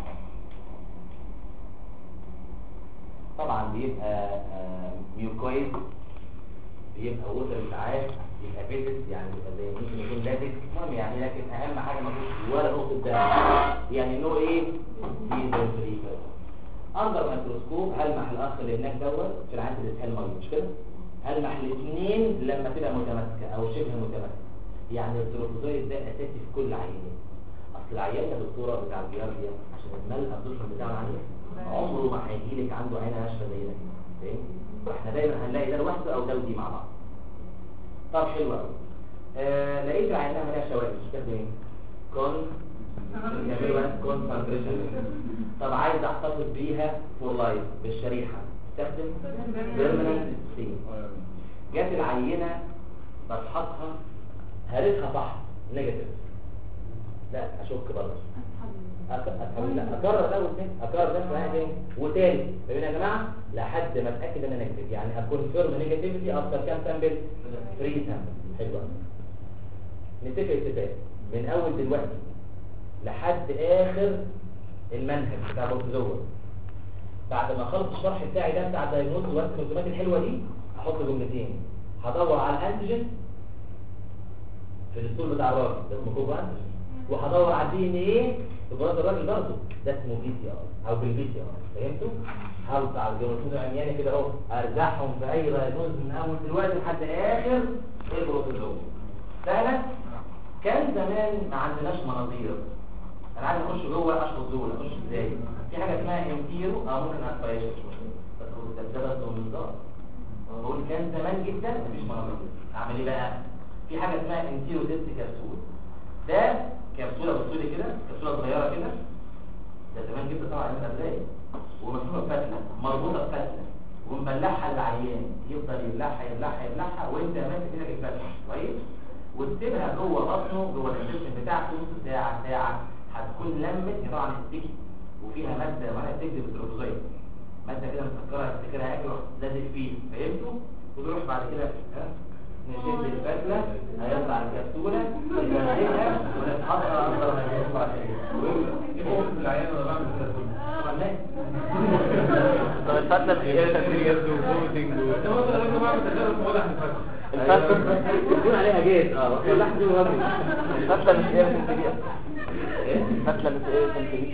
طبعا بيبقى آه، ميوكويد بيبقى وتر ساعات بيبقى بيتس يعني بيبقى زي ممكن يكون لازق المهم يعني لكن اهم حاجه ما فيش ولا نقطه دم يعني نو ايه ديزل فري اندر ميكروسكوب هلمح الاخ اللي هناك دوت في العين الاسهال ميه مش كده هلمح الاثنين لما تبقى متماسكه او شبه متماسكه يعني التروفوزويد ده اساسي في كل عينين اصل العيان يا دكتوره بتاع الجيارديا عشان المال الابدوشن بتاعه عالي عمره ما هيجي لك عنده عينه ناشفه زي ده فاهم فاحنا دايما هنلاقي ده لوحده او ده ودي مع بعض طب حلو قوي آه لقيت عينها مليها شوائب تستخدم ايه كون كونسنتريشن طب عايز احتفظ بيها فور لايف بالشريحه استخدم بيرمننت سين جت العينه بفحصها هرسها صح نيجاتيف لا اشك برضه أك- أك- لا اكرر ده وتاني اكرر ده معايا تاني وتاني فاهمين يا جماعه لحد ما اتاكد ان انا نيجاتيف يعني اكون فيرم نيجاتيفيتي افتر كام سامبل 3 سامبل حلو قوي نتفق اتفاق من اول دلوقتي لحد اخر المنهج بتاع البروتوزوا بعد ما اخلص الشرح بتاعي ده بتاع الدايجنوز والرسمات الحلوه دي احط جملتين هدور على الانتيجين في الدستور بتاع الراجل ده اسمه كوبو انتيجين وهدور على الدي ان ايه في مرات الراجل برضه ده اسمه بي سي ار او بالبي سي ار فهمتوا؟ هرجع على الجنود العمياني كده اهو ارجعهم في اي رايبوز من اول دلوقتي لحد اخر البروتوزوم سهله؟ كان زمان ما عندناش مناظير انا عايز اخش جوه اشخص دول اخش ازاي؟ في حاجه اسمها انتيرو او ممكن اسبايشن بس هو ده ده بس هو بالظبط انا بقول كان زمان جدا مفيش مناظير اعمل ايه بقى؟ في حاجه اسمها انتيرو تيست كبسول ده كبسوله بصولي كده كبسوله صغيره كده ده زمان جدا طبعا عملها ازاي ومسلوقه بفتله مربوطه بفتله ومبلعها العيان يفضل يبلعها يبلعها يبلعها وانت ماسك ايدك الفتله كويس وتسيبها جوه بطنه جوه الانتستين بتاعته نص ساعه ساعه هتكون لمت هي طبعا الستيكي وفيها ماده معناها بتكذب التروفوزايد ماده كده مسكره تفتكرها هاجي لازق فيه فهمتوا وتروح بعد كده ها نشد الفتله هيطلع الكبسوله نمسكها ونتحطها اكتر ما ينفع ايه في العيان ولا بعمل كده طبعا لا طب الفتلة مش ايه تسرير وفوتنج انت مثلا لما بعمل تجارب واضح من الفتح الفتلة يكون عليها جيز اه ولاح دي وهمي الفتلة مش ايه تسرير الفتلة مش ايه تسرير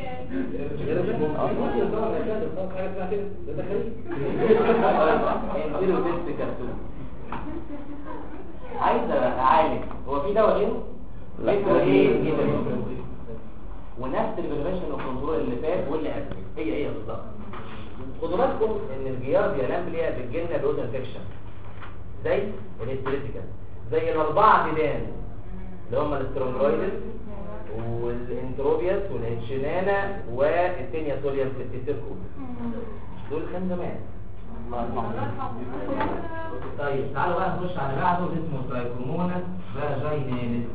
عايز اعالج هو في دواء غيره؟ لا. غيره ايه كده ونفس البريفنشن والكنترول اللي فات واللي قبل هي هي بالظبط خدوا بالكم ان الجيارديا لامبليا بتجيلنا بروت انفكشن زي الهيستريتيكال زي الاربعه ديدان اللي هم الاسترونجرويدس والانتروبياس والهيتشنانا والتينيا سوليوم سيستيركو دول كان زمان طيب تعالوا بقى نخش على بعده اسمه ترايكوموناس فاجيناليس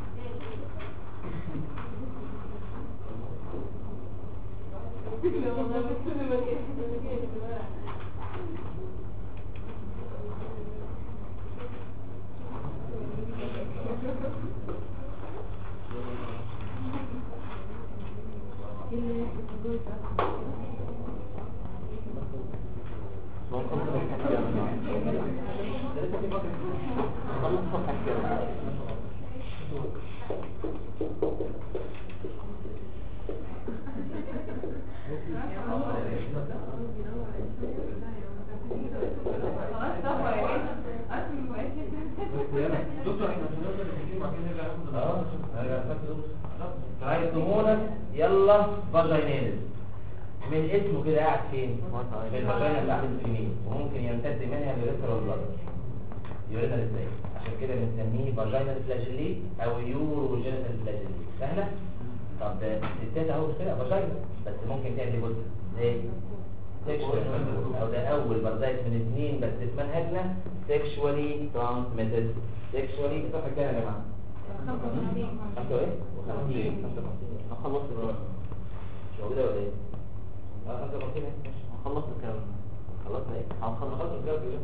دكتور احنا مش هنقدر نتكلم وبعدين نرجع ناخد ترايكوموناس يلا فاجيناليس من اسمه كده قاعد فين؟ في الفاجينا بتاعت الفيميل وممكن يمتد منها لريترال بلاد يورينال ازاي عشان كده بنسميه فاجينال فلاجيليت او يورو جينيتال فلاجيليت سهله؟ طب ده الستات اهو كده فاجينا بس ممكن تعمل جزء ازاي؟ سيكشوال او ده اول بردايت من اثنين بس في منهجنا سيكشوالي ترانسميتد سيكشوالي صفحه كام يا جماعه؟ خمسة ايه؟ وخمسين خلصت مش موجودة ولا ايه؟ اه خمسة وخمسين ايه؟ خلصت الكلام خلصنا ايه؟ هنخلص خلصنا الجواب كده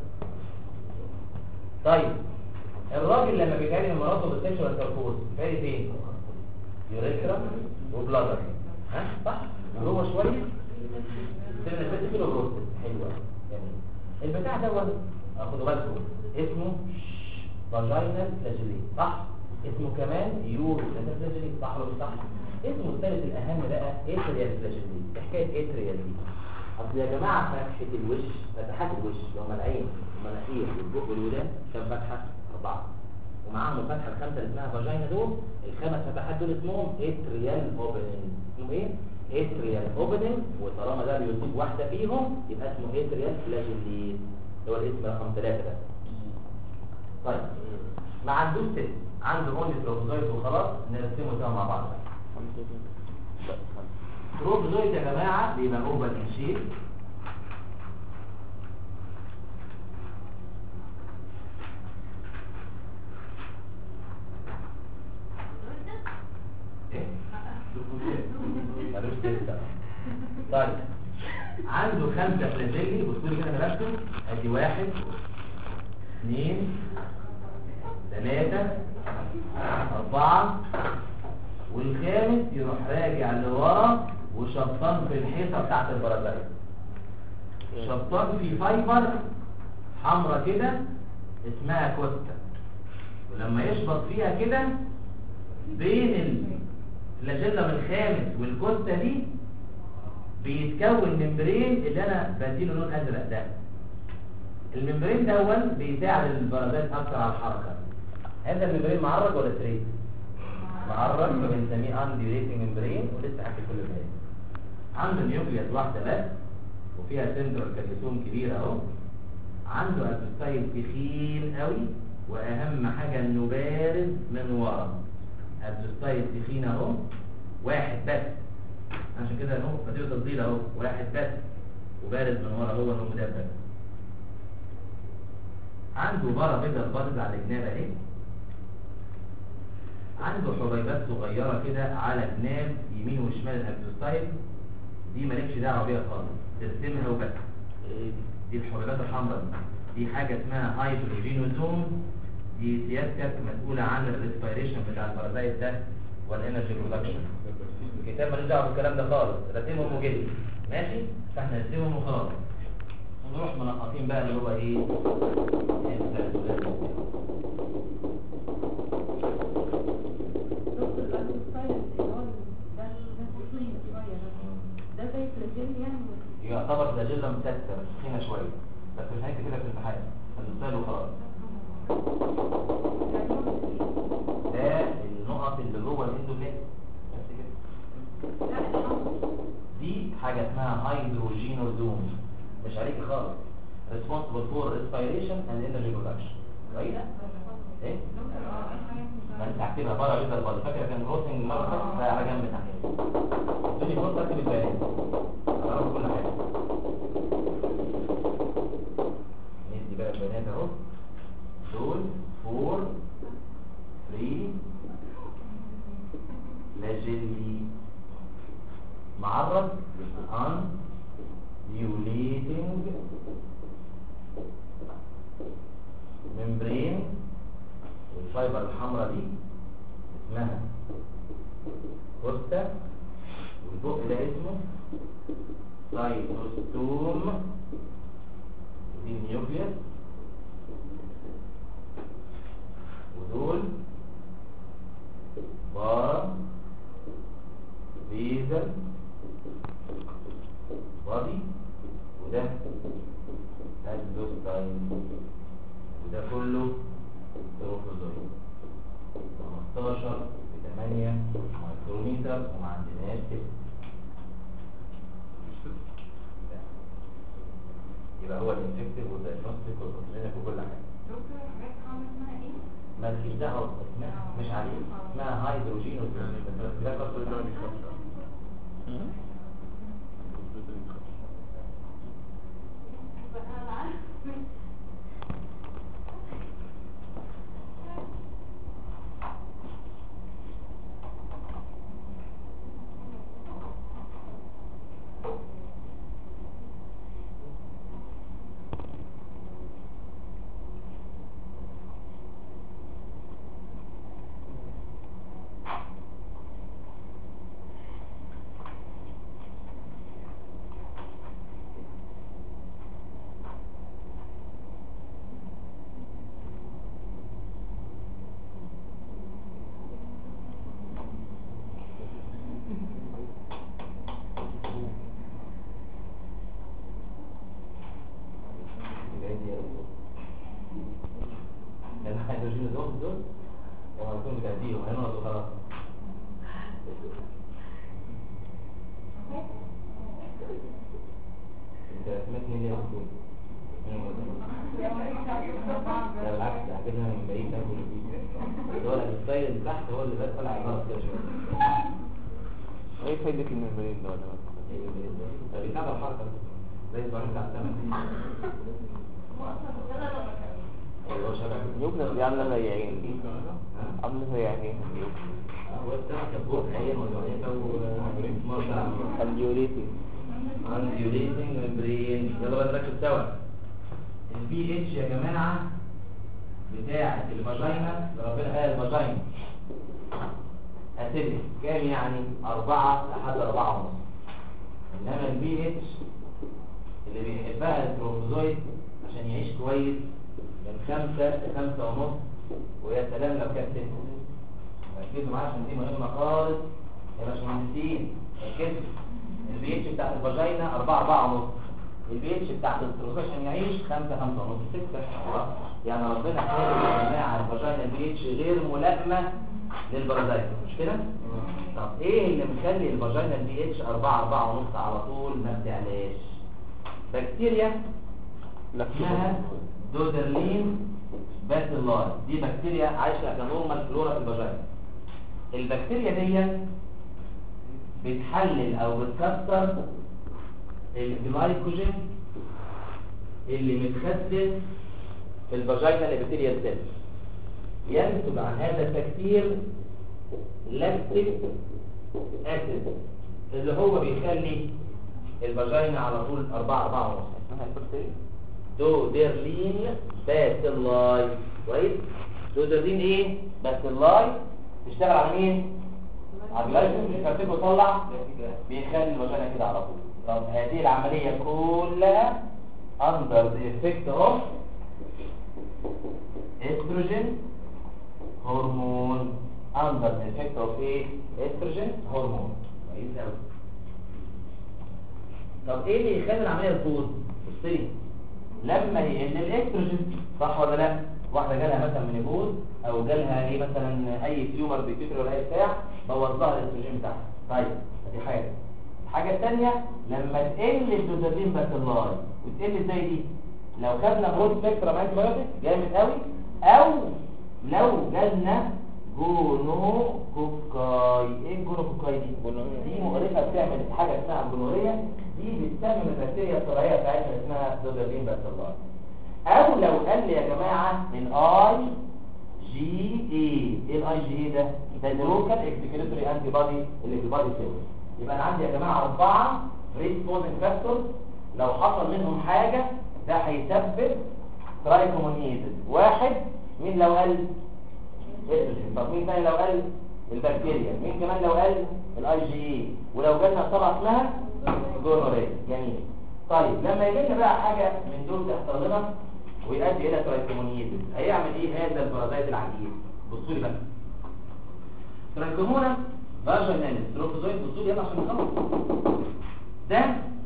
طيب الراجل لما بيتعلم مراته بالسكشوال انتركورس بيتعلم فين؟ يوريثرا وبلادر ها صح؟ جوه شوية سيرنا البيت كيلو بروستات حلوة جميل البتاع دوت خدوا بالكم اسمه فاجينال فلاجيليت صح؟ اسمه كمان يورو فلاجيليت صح ولا مش صح؟ اسمه الثالث الأهم بقى اتريال فلاجيليت إيه حكاية اتريال دي اصل يا جماعة فتحة الوش فتحات الوش اللي هما العين والمناخير والبق والودان كام فتحة؟ أربعة ومعاهم الفتحة الخامسة اللي اسمها فاجينا دول الخمس فتحات دول اسمهم اتريال اوبننج اسمهم ايه؟ اتريال اوبننج وطالما ده بيصيب واحدة فيهم يبقى اسمه اتريال فلاجيليت اللي هو الاسم رقم ثلاثة ده طيب ما عندوش ست عنده اونلي تروفوزويد وخلاص نرسمه سوا مع بعض تروفوزويد يا جماعة بيبقى اوفر ان شيب ايه؟ ملوش ستة طيب عنده خمسة فلاجيلي بصوا لي كده انا بكتب ادي واحد اثنين ثلاثة أربعة والخامس يروح راجع لورا وشبطان في الحيطة بتاعت البرازيل شبطان في فايبر حمرا كده اسمها كوستا ولما يشبط فيها كده بين الفلاجيلم الخامس والكوستا دي بيتكون ممبرين اللي انا بديله لون ازرق ده الممبرين دون بيساعد البرازات اكتر على الحركه هذا الممبرين معرض ولا تريد معرض فبنسميه انديوريتنج ممبرين ولسه حكي كل ده عنده نيوكليوس واحده بس وفيها سنترال كالسيوم كبير اهو عنده ابستايل تخين قوي واهم حاجه انه بارد من ورا ابستايل تخين اهو واحد بس عشان كده اهو بديله تفضيل اهو واحد بس وبارد من ورا هو انه مدبب عنده بره بيضة البارد على الجناب اهي عنده حبيبات صغيرة كده على جناب يمين وشمال الابستايل دي مالكش دعوة بيها خالص ترسمها وبس دي الحبيبات الحمراء دي, دي حاجة اسمها هايدروجينوزوم دي سيادتك مسؤولة عن الريسبيريشن بتاع البارازايت ده والانرجي برودكشن الكتاب مالوش دعوة بالكلام ده خالص رسمهم وجدي ماشي فاحنا نرسمهم وخلاص ونروح منقطين بقى اللي هو ايه الثلاث دكتور الألبوستايل اللي هو ده ده تصوير شوية ده ده زي فلاجيل يعني يعتبر فلاجيلا مسكتة بس تخينة شوية بس مش هيك كده في الامتحان هنستاهل وخلاص ده النقط اللي جوه الاندوبليك بس كده دي حاجة اسمها هيدروجينوزوم مش عليكي خالص responsible for respiration and energy production كويس ايه ما انت هكتبها بره بيتا البادي فاكر كان كروسنج مره فاتت ده على جنب تحت ادوني فرصه اكتب البيانات اعرف كل حاجه ندي بقى البيانات اهو دول فور فري لاجيلي معرض ان يوليتنج ممبرين والفايبر الحمراء دي اسمها كوستا والبق ده اسمه سايتوستوم ودي النيوكليس ودول بارا بيزل بادي وده الدوستاين وده كله تروفوزويد 15 ب 8 مايكرومتر وما عندناش تسع يبقى هو الانفكتيف والدايجنوستيك والبروتينيك وكل حاجه دكتور حاجات عامل اسمها ايه؟ مالكيش دعوه اسمها مش عليه اسمها هيدروجين ده انا عارف الهيدروجين دول دول لما يكون بتهديهم هينقضوا خلاص انت رسمتني ليه يا دكتور؟ لا بالعكس ده عجبنا من بعيد ده كله اللي هو الستايل اللي تحت هو اللي بس طالع على الغلط كده شويه ايه فايدة الممبرين ده ولا ده بيتابع الحركه زي البرامج بتاع السمك اللي هو شبه يوكنا دي عاملة زي عين دي ها؟ عاملة زي عينين اليوكنا هو السمك البوق هي مجموعتها ومرجع اليوريتي انديوليتنج ممبرين يلا بقى نركز سوا البي اتش يا جماعه بتاعه الفاجينا اللي ربنا قال الفاجينا اسيدك كام يعني أربعة لحد أربعة ونص إنما البي اتش اللي بيحبها البروفوزويد عشان يعيش كويس من خمسة لخمسة ونص ويا سلام لو كانت ستة ركزوا معايا عشان دي مهمة خالص يا باشمهندسين ركزوا البي اتش بتاعت الفاجينا 4 4 ونص البي اتش بتاعت التروفيش عشان يعيش 5 5 ونص 6 يعني ربنا خالق يا جماعه الفاجينا البي اتش غير ملائمه للبرازيل مش كده؟ طب ايه اللي مخلي الفاجينا البي اتش 4 4 ونص على طول ما بتعلاش؟ بكتيريا اسمها دودرلين باسيلاي دي بكتيريا عايشه كنورمال فلورا في الفاجينا البكتيريا دي بتحلل او بتكسر الجلايكوجين اللي متخزن في الفاجينا الابيثيليال سيل ينتج عن هذا التكسير لاكتيك اسيد اللي هو بيخلي الفاجينا على طول 4 4 ونص اسمها البكتيريا دودرلين باسيلاي كويس دودرلين ايه باسيلاي بيشتغل على مين على الجلايكوجين بيكتبه يطلع بيخلي الفاجينا كده على طول طب هذه العمليه كلها under the effect of estrogen هرمون under the effect of ايه estrogen هرمون كويس قوي طب ايه اللي يخلي العمليه تبوظ بصي لما يقل الاستروجين صح ولا لا واحده جالها مثلا منيبوز او جالها ايه مثلا اي تيومر بيتيوتر ولا اي بتاع بوظ لها الاستروجين بتاعها طيب دي حاجه الحاجه الثانيه لما تقل الدوزابين باسيلاي وتقل ازاي دي لو خدنا برود سبيكترم انتي بايوتيك جامد قوي او لو جالنا جونوكوكاي ايه الجونوكوكاي دي جونوريا. دي مؤلفه بتعمل حاجه اسمها جونوريا دي بتسمم البكتيريا الطبيعيه بتاعتها اسمها دوزابين باسيلاي او لو قال يا جماعه الاي جي اي ايه الاي جي اي ده ده اللوكال اكسكريتوري انتي بادي اللي في البادي سيل يبقى انا عندي يا جماعه اربعه ريسبونسنج فاكتورز لو حصل منهم حاجه ده هيسبب ترايكومونيزز واحد مين لو قال استروجين طب مين تاني لو قال البكتيريا مين كمان لو قال الاي جي اي ولو جالنا طبعا اسمها جونوريا جميل طيب لما يجي لنا بقى حاجه من دول تحصل لنا ويؤدي الى ترايكومونيزز هيعمل ايه هذا البرازيت العجيب بصوا لي بقى ترايكومونا فاجينال ستروفوزويد بصوا لي يلا عشان نخلص ده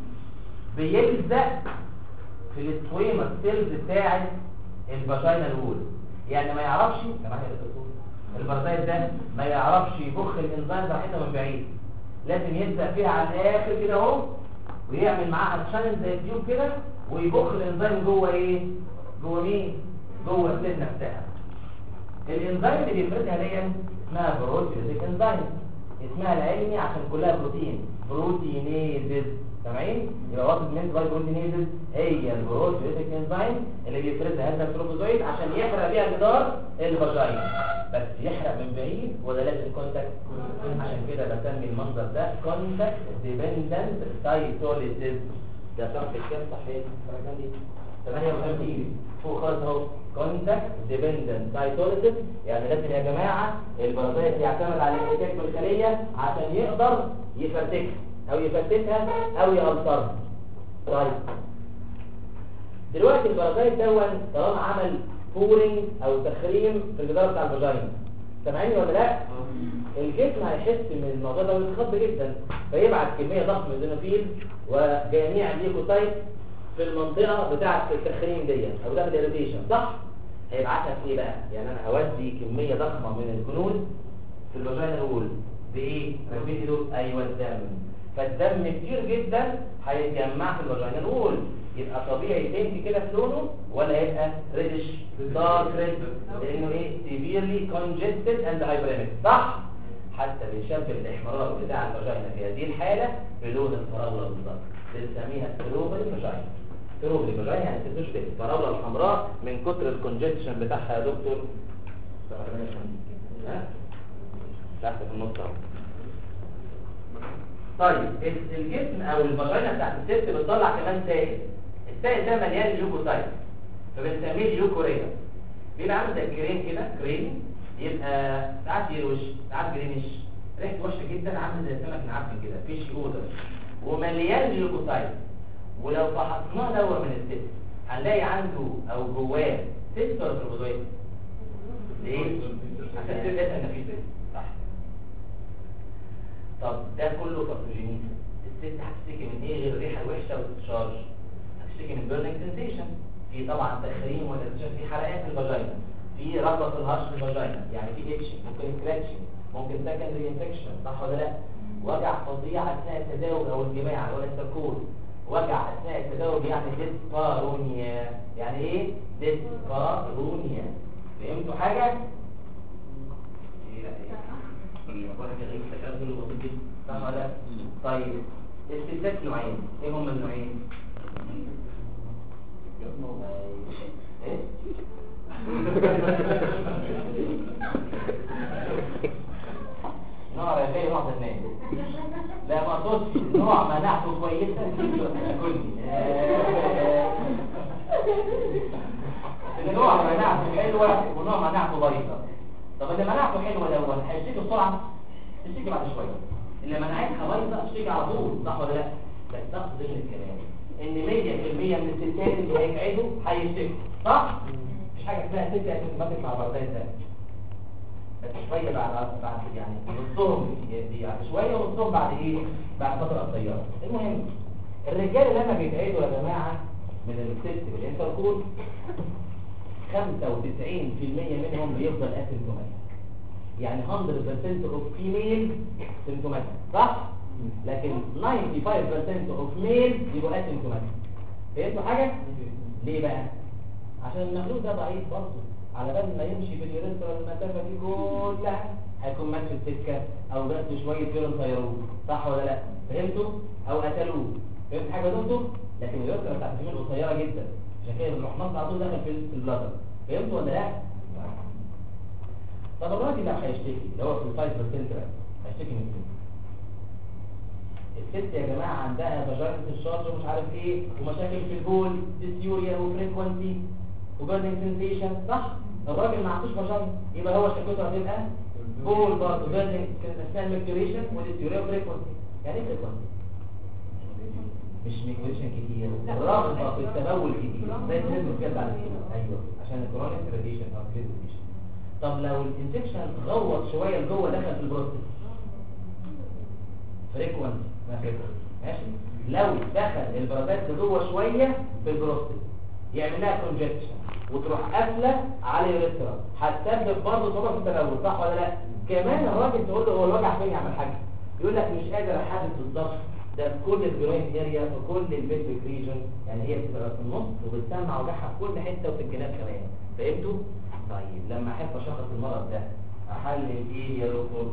بيلزق في السكويما سيلز بتاعه الفاجينال وول يعني ما يعرفش سامعني يا دكتور البرازيت ده ما يعرفش يبخ الانزيم بتاعتها من بعيد لازم يلزق فيها على الاخر كده اهو ويعمل معاها تشانل زي التيوب كده ويبخ الانزيم جوه ايه جوه مين جوه السيل نفسها الانزيم اللي بيفرزها دي اسمها بروتيوليتيك انزيم اسمها العلمي عشان كلها بروتين بروتينيزز سامعين يبقى واخد من باي بروتينيزز هي البروتيوليتيك انزيم اللي بيفرزها هذا التروفوزويد عشان يحرق بيها جدار الفاجينا بس يحرق من بعيد ولا لازم كونتاكت عشان كده بسمي المنظر ده كونتاكت ديبندنت سايتوليسيس ده صف الكام صحيح الرقم دي 58 فوق خالص اهو كونتاكت ديبندنت سايتوليسيس يعني لازم يا جماعه البرازيت يعتمد على الاحتكاك بالخليه عشان يقدر يفرتكها او يفتتها او يألترها طيب دلوقتي البرازيت دون طالما عمل بورنج او تخريم في الجدار بتاع الفاجينا سامعيني ولا لا الجسم هيحس من الموضوع ده ويتخض جدا فيبعت كميه ضخمه من الزينوفيل وجميع الليكوسايت في المنطقه بتاعه التخريم دي او بتاعه الاريتيشن صح هيبعتها في ايه بقى يعني انا هودي كميه ضخمه من الجنود في الفاجينا الاول بايه ركبتي دول ايوه الدم فالدم كتير جدا هيتجمع في الفاجينا الاول يبقى طبيعي بينك كده في لونه ولا هيبقى ريدش دارك ريد لانه ايه سيفيرلي كونجستد اند هايبريميك صح حتى بنشبه الاحمرار بتاع الفاجينا في هذه الحاله بلون الفراوله بالظبط بنسميها ستروبري فاجينا ستروبري فاجينا يعني تشبه الفراوله الحمراء من كتر الكونجستشن بتاعها يا دكتور ها تحت في النص اهو طيب ال- الجسم او الفاجينا بتاعت الست بتطلع كمان سائل السائل ده مليان ليوكوسايت فبنسميه ليوكوريا بيبقى عامل زي الكريم كده كريم يبقى ساعات يروش ساعات جرينش ريحته وحشه جدا عامل زي السمك العفن كده فيش اودر ومليان ليوكوسايت ولو فحصناه دواء من الست هنلاقي عنده او جواه ست ولا تروبوزويد ليه عشان تبدا ان في ست صح طب ده كله باثوجينيز الست هتشتكي من ايه غير الريحه الوحشه والتشارج هتشتكي من بيرنينج سنسيشن في طبعا تخريم ولا في حرقات في الفاجينا في رغبه في الهرش في الفاجينا يعني في اتش ممكن سكراتشنج ممكن سكندري انفكشن صح ولا لا وجع فظيع اثناء التزاوج او الجماع ولا التركوز وجع اثناء التزاوج يعني ديسبارونيا يعني ايه ديسبارونيا فهمتوا حاجه ايه لا ايه واحد غريب تشغل بسيط جدا صح ولا لا طيب الستات نوعين ايه هم النوعين ايه نوع رجالي نوع فنان لا ما اقصدش نوع مناعته كويسه كلني ان نوع مناعته حلوه ونوع مناعته بايظه طب اللي مناعته حلوه دوت هيشتكي بسرعه تشتكي بعد شويه اللي مناعتها بايظه تشتكي على طول صح ولا لا بس تاخد ضمن الكلام ان 100% من الستات اللي هيقعدوا هيشتكوا صح مفيش حاجه اسمها ست اسيمتوماتيك مع بردان ده بس شويه بعد بعد يعني نصهم يعني شويه ونصهم بعد ايه بعد فتره قصيره المهم الرجال لما بيتعيدوا يا جماعه من الست بالانتركول 95% منهم بيفضل اسيمتوماتيك يعني 100% اوف فيميل سيمتوماتيك صح لكن 95% اوف ميل يبقوا اسيمتوماتيك فهمتوا حاجه ليه بقى عشان المخلوق ده ضعيف برضه على بال ما يمشي باليوريثرا المسافه دي كلها هيكون مات في السكه او بس شويه يورين طيروه صح ولا لا فهمتوا او قتلوه فهمت حاجه يا دكتور لكن اليوريثرا بتاعت الفيميل قصيره جدا عشان كده الرحمن على طول داخل في البلادر فهمتوا ولا لا طب الراجل ده هيشتكي اللي هو في الفايف بيرسنت هيشتكي من ايه الست يا جماعه عندها فاجينال الشارج ومش عارف ايه ومشاكل في البول ديسيوريا وفريكوانسي وبيرنينج سنسيشن صح الراجل ما عندوش فاجينا يبقى هو شكوته هتبقى بول برضه بيرنينج اثناء ميكتوريشن وديسيوريا وفريكوانسي يعني ايه فريكوانسي مش ميكتوريشن كتير رغبه في التبول كتير زي الناس كده بعد كده ايوه عشان الكرونيك راديشن او راديشن طب لو الانفكشن غوط شويه لجوه دخل في البروستات فريكوانسي ماشي لو دخل البرازات لجوه شويه في البروستات يعمل لها كونجكشن وتروح قافله على اليوريثرا هتسبب برضه صعوبه في التناول صح ولا لا كمان الراجل تقول له هو الوجع فين يعمل حاجه يقول لك مش قادر احدد بالظبط ده في كل الجروين اريا في كل البيتريك ريجن يعني هي بتبقى في النص وبتسمع وجعها في كل حته وفي الجناب كمان فهمتوا طيب لما احب اشخص المرض ده احلل ايه يا دكتور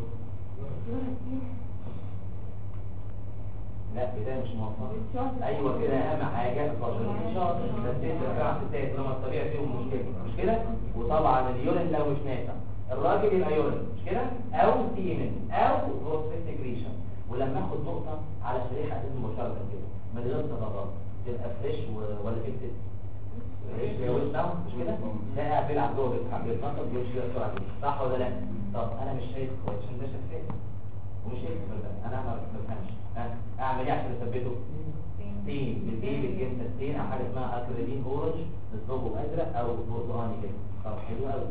لا بداية مش موفقة ايوه كده اهم حاجة الشاطر بس انت بتاع ستات لما الطبيعي فيهم مشكلة مش كده وطبعا اليورين لو مش نافع الراجل يبقى يورين مش كده او سيمن او بروستيكريشن ولما اخد نقطة على شريحة اسم مشاركة كده من غير تضادات تبقى فريش و- ولا فيكتد فريش يا وش داون مش كده ده قاعد بيلعب جوه بيتحب بيتنطط بيمشي كده بسرعة كده صح ولا لا طب انا مش شايف كويس عشان ده شفاف ومش شايف بالبال انا ما بفهمش ها؟ اعمل ايه عشان اثبته ستين بالايه بالجبنه ستين او حاجه اسمها اكريلين اورنج نصبغه ازرق او برتقاني كده طب حلو قوي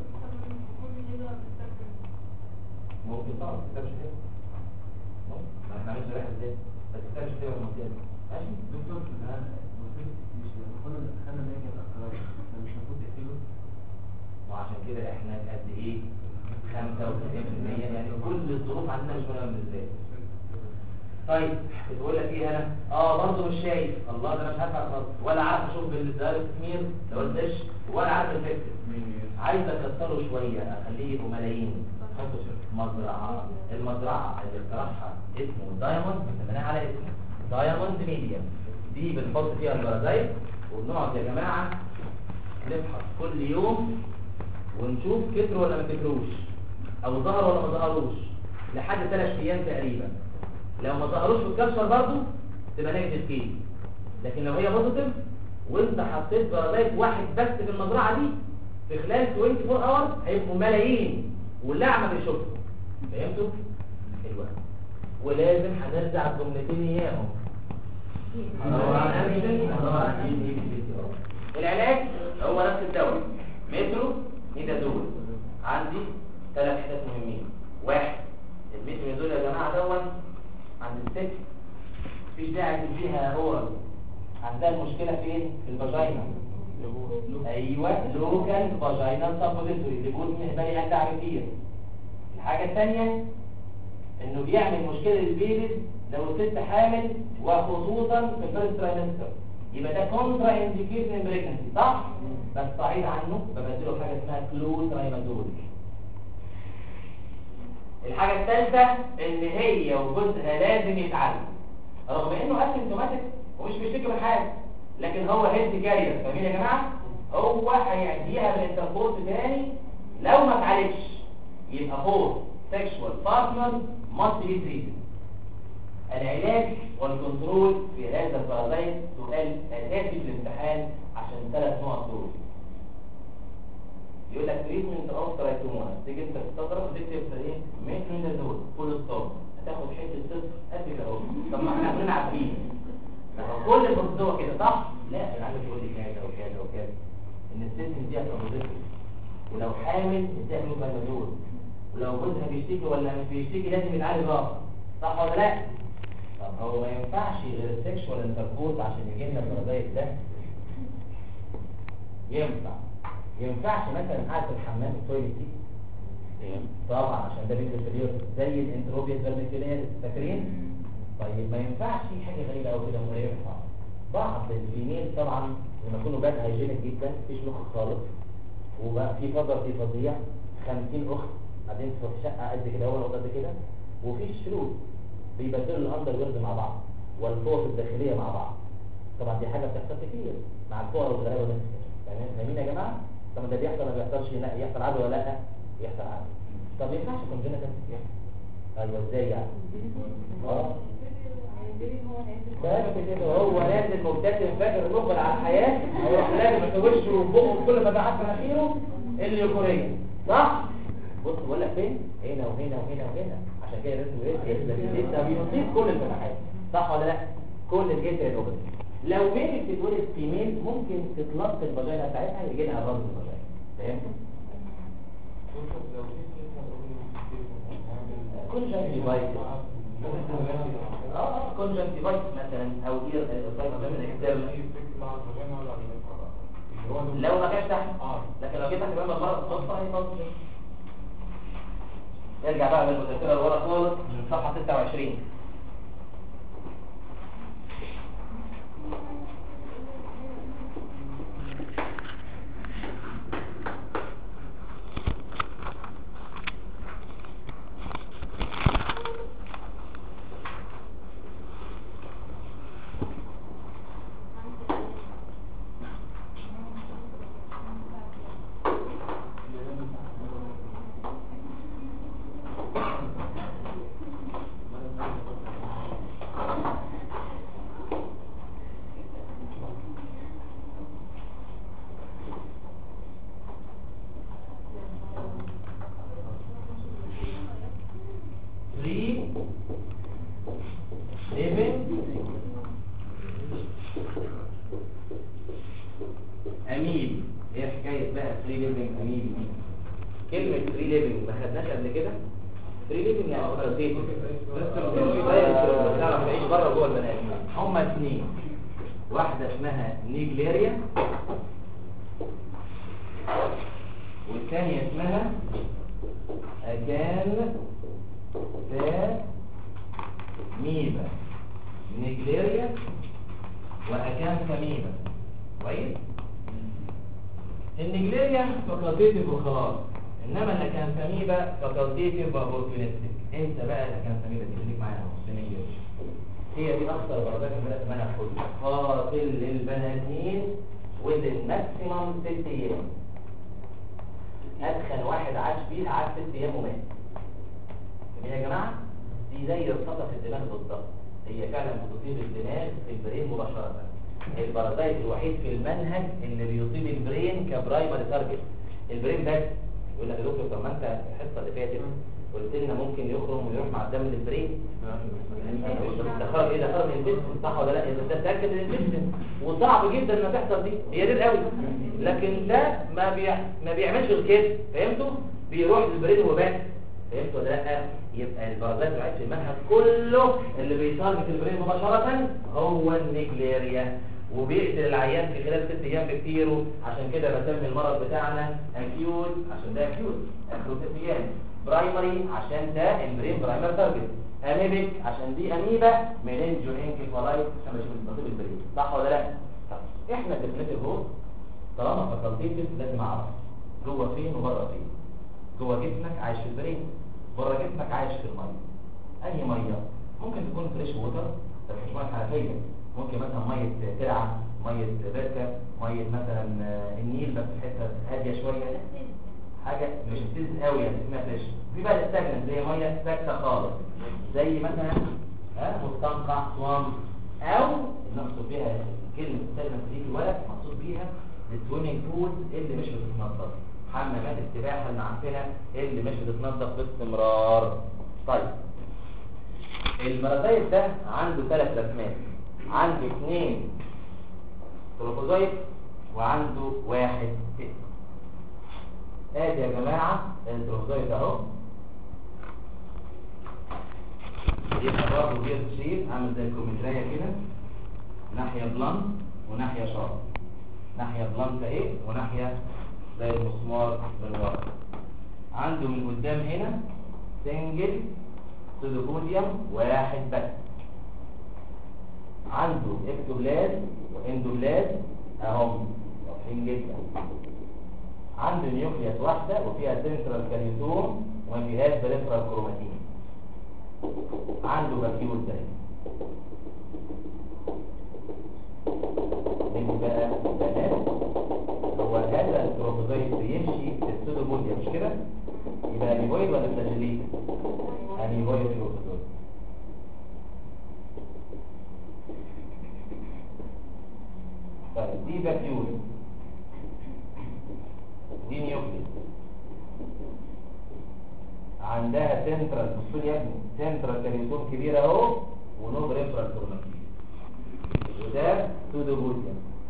ممكن طبعا ما تكتبش كده ممكن ما احنا عملنا ريحه ازاي بس تكتبش كده المنطقه دي ماشي دكتور انا مش لما كنا دخلنا ناجي الاقرار مش المفروض تقفله وعشان كده احنا قد ايه 95% يعني كل الظروف عندنا مش مناسبه ازاي طيب بتقول لك ايه انا اه برضه مش شايف الله ده انا مش عارف اخلص ولا عارف اشوف بالدايركت سمير لو قلتش ولا عارف الفكر عايز اكسره شويه اخليه يبقوا ملايين حطه في مزرعه المزرعه اللي اخترعها اسمه دايموند مسميناها على اسمه دايموند ميديا دي بنحط فيها البرازيل وبنقعد يا جماعه نفحص كل يوم ونشوف كتروا ولا ما كتروش او ظهروا ولا ما ظهروش لحد ثلاث ايام تقريبا لو ما ظهروش في الكبسول برضو تبقى نيجاتيف كيس لكن لو هي بوزيتيف وانت حطيت بارازيت واحد بس في المزرعه دي في خلال 24 اور هيبقوا ملايين واللعمه بيشوفوا فهمتوا؟ حلوه ولازم هنرجع الجملتين اياهم هندور على الانتيجين هندور على الانتيجين العلاج هو نفس الدواء 100% مترو ميدازول عندي ثلاث حتت مهمين واحد المترو يا جماعه دون عند الست مفيش داعي تديها اورال عندها المشكله فين في الفاجينا ايوه لوكال فاجينال سابوزيتوري اللي بقول من بالي انت عارفين الحاجه الثانيه انه بيعمل مشكله للبيبي لو الست حامل وخصوصا في الفيرست ترايمستر يبقى ده كونترا انديكيشن بريجنسي صح بس صعيد عنه ببدله حاجه اسمها كلو ترايمادول الحاجه الثالثه ان هي وجوزها لازم يتعلم رغم انه اسيمتوماتيك ومش بيشتكي من حاجه لكن هو هيلث كارير فاهمين يا جماعه هو هيعديها بالانتركورس تاني لو ما اتعالجش يبقى فور سيكشوال بارتنر ماست بي تريتد العلاج والكنترول في هذا البارازايت سؤال اساسي في الامتحان عشان ثلاث نقط دول يقول لك تريتمنت اوف ترايكوموناس تيجي انت تستغرب تكتب ايه ميترونيدازول فول ستوب هتاخد حته صفر قد كده اهو طب ما احنا كلنا عارفين ما هو كل البروسيدور كده صح لا انا عايز اقول لك كذا وكذا وكذا ان السيستم دي هتبقى ولو حامل اديها ميترونيدازول ولو جوزها بيشتكي ولا مش بيشتكي لازم يتعالج راسه صح ولا لا طب هو ما ينفعش غير السكشوال انتركورس عشان يجي لنا البرازيت ده ينفع ينفعش مثلا قاعد في الحمام التويليت دي طبعا عشان ده بيدخل في زي الانتروبيا فيرميكولير فاكرين طيب ما ينفعش حاجه غريبه قوي كده ولا ينفع بعض الفيميل طبعا لما يكونوا باد هايجينيك جدا مفيش مخ خالص وبقى في فضل في فظيع 50 اخت قاعدين في شقه قد كده اول قد كده ومفيش فلوس بيبدلوا الاندر ويرز مع بعض والفوط الداخليه مع بعض طبعا دي حاجه بتحصل كتير مع الفقراء والغلابه والناس كده فاهمين يا جماعه طب ده بيحصل ما بيحصلش لا يحصل عدوى ولا لا يحصل عدوى طب ما ينفعش يكون جينيتال ايوه ازاي يعني اه بس كده هو نازل مبتسم فاكر مقبل على الحياه هيروح لازم في وشه وبقه كل ما بعد مناخيره اليوكوريه صح بص بقول لك فين هنا وهنا وهنا وهنا عشان كده لازم ايه ده بيصيب كل الفتحات صح ولا لا كل الجسر الاوبن لو ميل بتتولد فيميل ممكن تتلط الفاجينا بتاعتها يجي لها الرمز الفاجينا فهمت كونجنكتيفايتس اه كونجنكتيفايتس مثلا او اير لو ما كانش تحت لكن لو جيت تحت بقى المره الصدفه هيفضل نرجع بقى للمذكره لورا خالص صفحه 26 three living اميب ايه حكايه بقى فري ليفنج اميب دي كلمه فري ليفنج ما خدناش قبل كده فري ليفنج يعني فاكولتيف تعرف تعيش بره جوه البني ادمين هما اثنين واحده اسمها نيجليريا والثانيه اسمها اجان ميبا نيجليريا وأكان ميبا كويس النيجليريا فاكولتيف وخلاص انما الاكانثاميبا فاكولتيف واوبورتونستيك انت بقى الاكانثاميبا دي خليك معايا اهو النيجليريا هي دي اخطر درجات البنات ما انا اخدها قاتل للبني ادمين والماكسيمم ست ايام ادخل واحد عاش بيه عاش ست ايام ومات يا جماعة دي زي الصدى في الدماغ بالضبط هي فعلا بتصيب الدماغ في البرين مباشرة البارازايت الوحيد في المنهج اللي بيصيب البرين كبرايمري تارجت البرين بس يقول لك يا دكتور طب ما انت الحصه اللي فاتت قلت لنا ممكن يخرم ويروح مع الدم للبرين ده خرج ايه ده خرج من الجسم صح ولا لا اذا انت متاكد من الجسم وصعب جدا انها تحصل دي هي دي قوي لكن ده ما بي... ما بيعملش غير كده فهمتوا بيروح للبرين وبس فهمتوا ولا لا يبقى البرازيت الوحيد في المنهج كله اللي بيتارجت البرين مباشره هو النيكليريا وبيقتل العيان في خلال ست ايام بكتيره عشان كده بسمي المرض بتاعنا اكيوت عشان ده اكيوت اخره ست ايام برايمري عشان ده البرين برايمر تارجت اميبك عشان دي اميبا ميلينجو انكيفالايت عشان بشوف البطيء البرين صح ولا لا طب احنا الديفينيتيف هو طالما فاكولتيف لازم اعرف جوه فين وبره فين جوه جسمك عايش في البرين بره جسمك عايش في الميه اي ميه ممكن تكون فريش ووتر بس مش ميه حنفيه ممكن مثلا ميه ترعه ميه بركه ميه مثلا آه، النيل بس في حته هاديه شويه حاجه مش بتزن قوي يعني اسمها فريش في بقى الاستاجنت اللي هي ميه ساكته خالص زي مثلا ها مستنقع صوام او نقصد بيها كلمه استاجنت دي في الورق مقصود بيها السويمنج بول اللي مش بتتنضف حمامات السباحه المعفنه اللي مش بتتنضف باستمرار طيب المرضايف ده عنده ثلاث رسمات عنده اثنين تروفوزايت وعنده واحد ست ادي يا جماعه التروفوزايت اهو يبقى برضه بيض شيل عامل زي الكومتريه كده ناحيه بلانت وناحيه شارب ناحيه بلانت اهي وناحيه زي المسمار من ورا عنده من قدام هنا سنجل سودوبوديوم واحد بس عنده اكتوبلاز واندوبلاز اهم واضحين جدا عنده نيوكليس واحدة وفيها سنترال كاليوتوم وما فيهاش بريفرال كروماتين عنده باكيول تاني نيجي بقى البنات هو هذا التروفوزايت بيمشي في السودوبوديا مش كده؟ يبقى انيبويد ولا فلاجيليت؟ انيبويد تروفوزايت طيب دي باكيول دي نيوكليس عندها سنترال بصوا يا ابني سنترال كاليوتوم كبيره اهو ونو بريفرال كروماتين وده سودوبوديا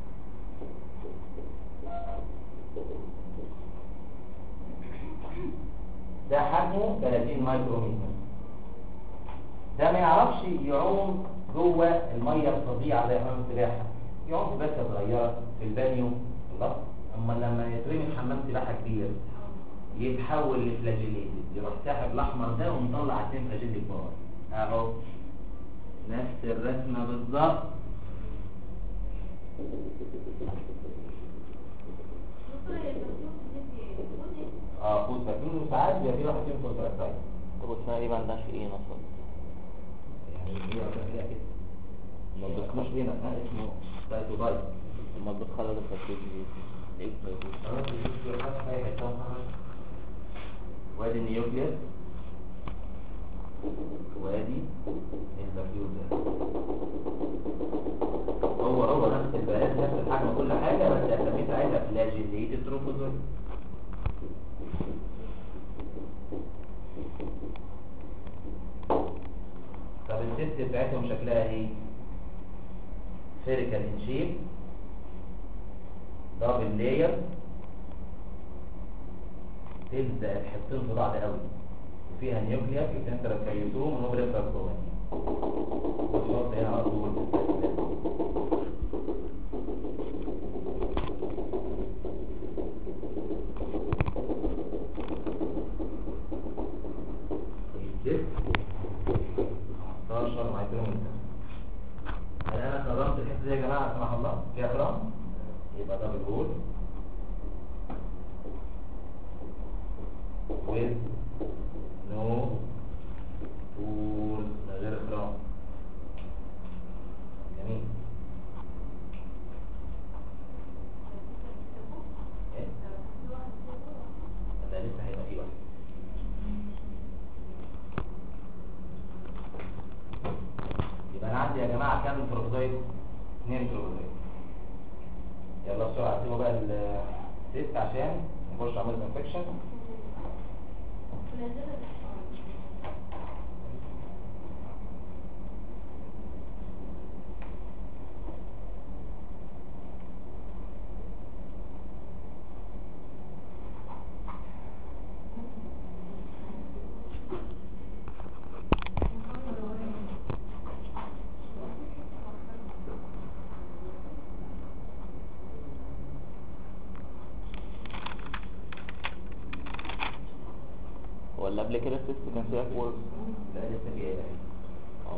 ده حجمه 30 مايكرومتر ده ما يعرفش يعوم جوه الميه الفظيعه زي حمام السباحه يعوم في بسه صغيره في البانيو الله اما لما يترمي في حمام سباحه كبير يتحول لفلاجيليتد يروح ساحب الاحمر ده ومطلع اتنين فلاجيلي كبار اهو نفس الرسمه بالظبط اه فوت باكيول وساعات بيبقى في واحد فيهم فوت باكيول طب اسمها ايه ما عندهاش ايه اصلا يعني هي كده كده ما بيسموش هنا ها اسمه سايتوبايت لما بتخلد الفاسيل دي ليه بتخلد؟ وادي النيوكليس وادي الباكيول ده هو هو نفس البيانات نفس الحجم وكل حاجه بس الاسامي بتاعتها فلاجيليتد تروفوزويد طب الست بتاعتهم شكلها ايه سيريكال ان شيب دبل لاير تلزق الحتتين في بعض قوي وفيها نيوكليا في سنترال كاريوتوم ونوبريفرال كروماتين وتحط هنا على طول الديسك 15 مايكرومتر هل انا كرمت الحته دي يا جماعه سمح الله فيها كرام يبقى دبل هول with no tool من غير كرام جميل ايه ده لسه هيبقى فيه واحد يبقى انا عندي يا جماعه كام تروفوزايت اثنين تروفوزايت يلا بسرعه سيبوا بقى الست عشان نخش عمليه انفكشن ولا قبل كده التست كان فيها كورس لا لسه فيها ايه اه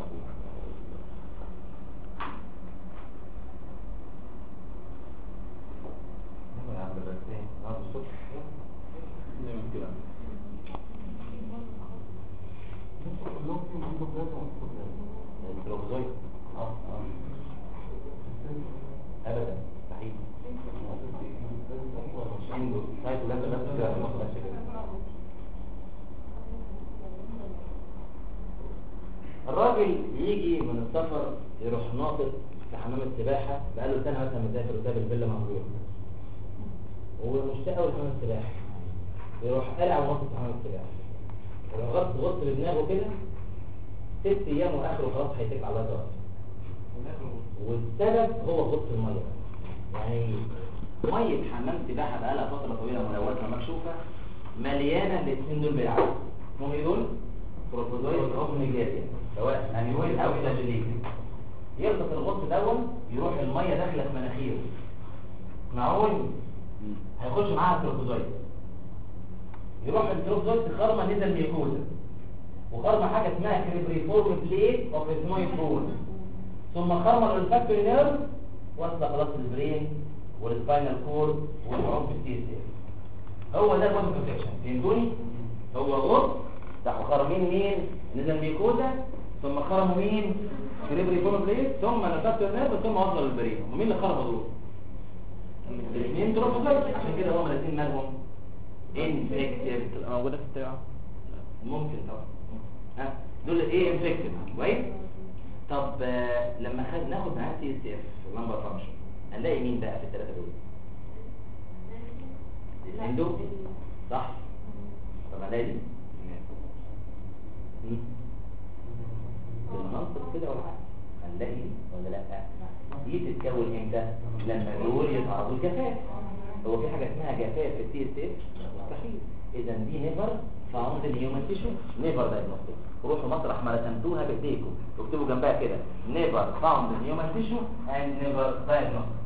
يا عم بس ايه نقعد الصبح نعمل كده البروكزويد اه اه ابدا مستحيل عنده سايت ولا بس كده ما خلاص كده الراجل يجي من السفر يروح ناطط في حمام السباحة بقاله سنة مثلا مسافر وساب الفيلا مهجور ومشتاق قوي لحمام السباحة يروح قلع وناطط في حمام السباحة يروح غط غط بدماغه كده ست ايام واخره خلاص هيتك على الله والسبب هو غط الميه يعني ميه حمام سباحه بقالها فتره طويله ملوثه مكشوفه مليانه الاثنين دول بالعكس اسمهم ايه دول؟ بروتوزويد اوف نيجاتيف سواء انيويد او فلاجيليك يغطس الغط دون يروح الميه داخله في مناخيره معقول هيخش معاها البروتوزويد يروح البروتوزويد تخرمه نزل ميكوزا وخرم حاجة اسمها كريبريفورم بليت اوف اسمويد بون ثم خرم الفاكتوري نيرف وصل خلاص البرين والسباينال كورد والعمق التي هو ده البودي بروتكشن فهمتوني هو غط راحوا خرمين مين نزل ميكوزا ثم خرموا مين كريبريفورم بليت ثم الفاكتوري نيرف ثم وصل البرين ومين اللي خرموا دول الاثنين تروفوزايت عشان كده هم الاثنين مالهم انفكتيف تبقى موجودة في التبعة ممكن طبعا ها دول ايه انفكتيف كويس طب آه، لما خد ناخد معاه سي اس اف لمبر فانكشن هنلاقي مين بقى في الثلاثه دول الاندو صح طب هنلاقي دي مم. بالمنطق كده ولا حاجه هنلاقي دي ولا لا دي تتكون امتى لما دول يتعرضوا للجفاف هو في حاجه اسمها جفاف في السي اس اف مستحيل اذا دي نيفر فاوند الهيومن تيشو نيفر دايجنوستيك روحوا مطرح ما رسمتوها بايديكم واكتبوا جنبها كده نيفر فاوند الهيومن تيشو اند نيفر دايجنوستيك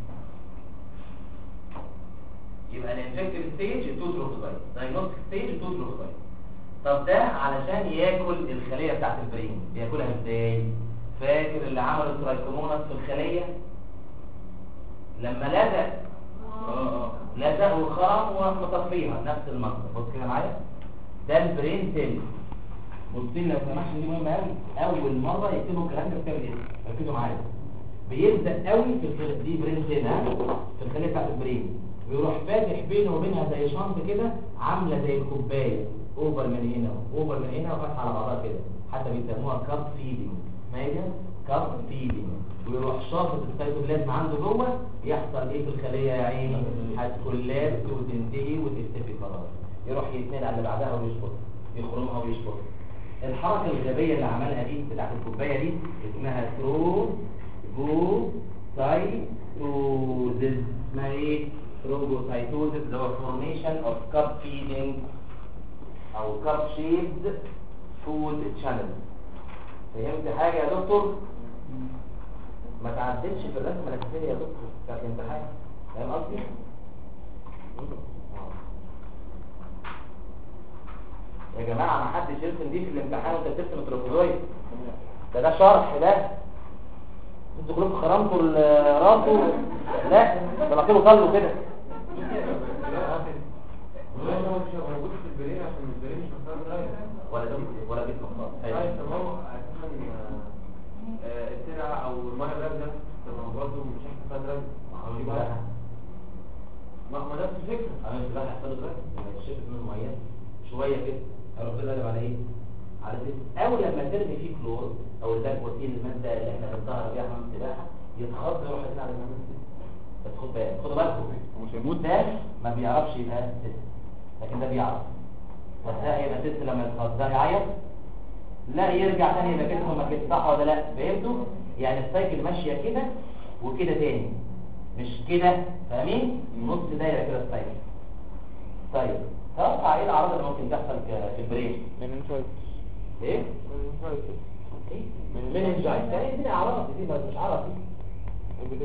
يبقى الانفكتيف ستيج تو تروفوزايت دايجنوستيك ستيج تو تروفوزايت طب ده علشان ياكل الخليه بتاعت البرين بياكلها ازاي فاكر اللي عمل الترايكوموناس في الخليه لما لزق لزق وخرم ومطفيها نفس المنظر بص كده معايا ده البرين سيل بصين لو سمحت دي مهمه قوي اول مره يكتبوا الكلام ده في كتاب الاسم ركزوا معايا بيلزق قوي في الخليه دي برين سيل ها في الخليه بتاعت البرين ويروح فاتح بينه وبينها زي شنط كده عامله زي الكوبايه اوفر من هنا اوفر من هنا وفاتحه على بعضها كده حتى بيسموها كاب فيدنج اسمها ايه كاب فيدنج ويروح شاطط السيتوبلازم عنده جوه يحصل ايه في الخليه يا عيني هتكولابس وتنتهي وتختفي خلاص يروح يتنقل على اللي بعدها ويشفط يخرمها ويشفط الحركه الغبيه اللي عملها دي بتاعت الكوبايه دي اسمها ثرو جو سايتوزيس اسمها ايه ثرومبوسايتوزيس اللي هو فورميشن اوف كاب فيدنج او كاب شيبد فود شانل فهمت حاجه يا دكتور ما تعدلش في الرسمه الاساسيه يا دكتور بتاعت الامتحان فاهم قصدي يا جماعه ما حدش يرسم دي في الامتحان وانت بترسم تروفوزويد ده ده شرح ده انتوا كلكم خرمتوا ال- راسه لا ده لقيته صلوا كده هو مش موجود في البرين عشان البرين مش مختار درايف ولا دي ولا دي مختار ايوه طب هو اساسا آه، الترعه او الميه الراب ده طب ما هو برضه مش هيحصل فيها درايف ما هو نفس الفكره انا مش راح احصل دلوقتي لما تشرب من الميه شويه كده هيروح تقلب على ايه على زيت او لما ترمي فيه كلور او اللاكوتين الماده اللي احنا بنطهر بيها حمام السباحه يتخض يروح يطلع على الميه بس خد بالك خدوا بالكم مش هيموت ده ما بيعرفش يبقى ست لكن ده بيعرف بس ده هيبقى ست لما يتخض ده يعيط لا يرجع تاني يبقى كده ما كده صح ولا لا فهمتوا يعني السايكل ماشيه كده وكده تاني مش كده فاهمين نص دايره كده السايكل طيب توقع ايه الاعراض اللي ممكن تحصل ك- في البرين مننجايتس ايه مننجايتس ايه مننجايت ايه دي اعراض دي بس مش عارف دي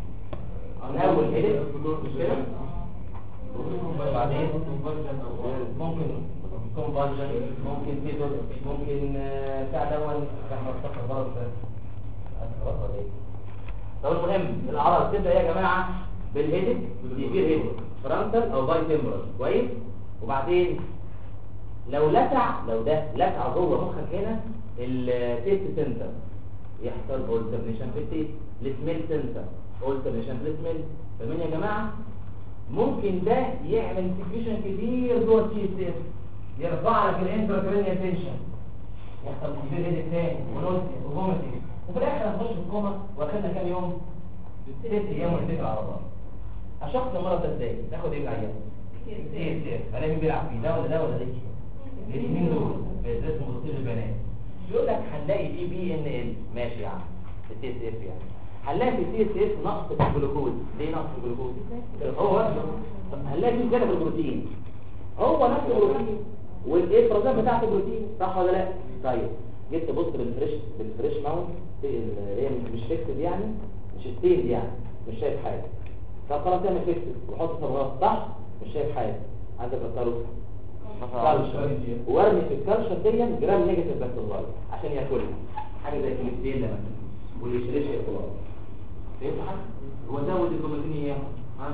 من اول هيدك مش كده وبعدين ممكن كونفرجن ممكن فيتور ممكن آه، بتاع دون احنا افتكر غلط بس خلاص ولا ايه طب المهم الاعراض تبدا يا جماعه بالهيدك سيفير هيدك فرونتال او باي تمبرال كويس وبعدين لو لسع لو ده لسع جوه مخك هنا التيست سنتر يحصل اولترنيشن في التيست السميل سنتر اولترنيشن في السميل فاهمين يا جماعه ممكن ده يعمل سكريشن كتير جوه التي اس اف يرفع لك الانتراكرينيال تنشن يحصل سيفير هيدك تاني ونوزيا وفوميتنج وفي الاخر هنخش في الكوما واخدنا كام يوم؟ ست ايام ونتكل على الله هشخص المرض ده ازاي؟ ناخد ايه العيان؟ تي اس اف هلاقي مين بيلعب فيه ده ولا ده ولا ده؟ الاثنين دول بيدرسوا مخطوط البنات يقول لك هنلاقي في بي ان ال ماشي يا عم في التي اس اف يعني هنلاقي في التي اس اف نقص في الجلوكوز ليه نقص في الجلوكوز هو نفسه طب هنلاقي في زياده في البروتين هو نفس البروتين والافرازات بتاعته بروتين صح ولا لا طيب جيت تبص بالفريش بالفريش ماونت هي مش فيكسد يعني مش ستيل يعني مش شايف حاجه طب خلاص اعمل فيكسد وحط صبغات صح مش شايف حاجه عايز افكره كالشر وارمي في الكالشر دي جرام نيجاتيف بس الغلط عشان ياكلها حاجه زي كلمتين لما واللي يشتريش ياكلها فهمت حاجه هو زود الكروماتين اياه ها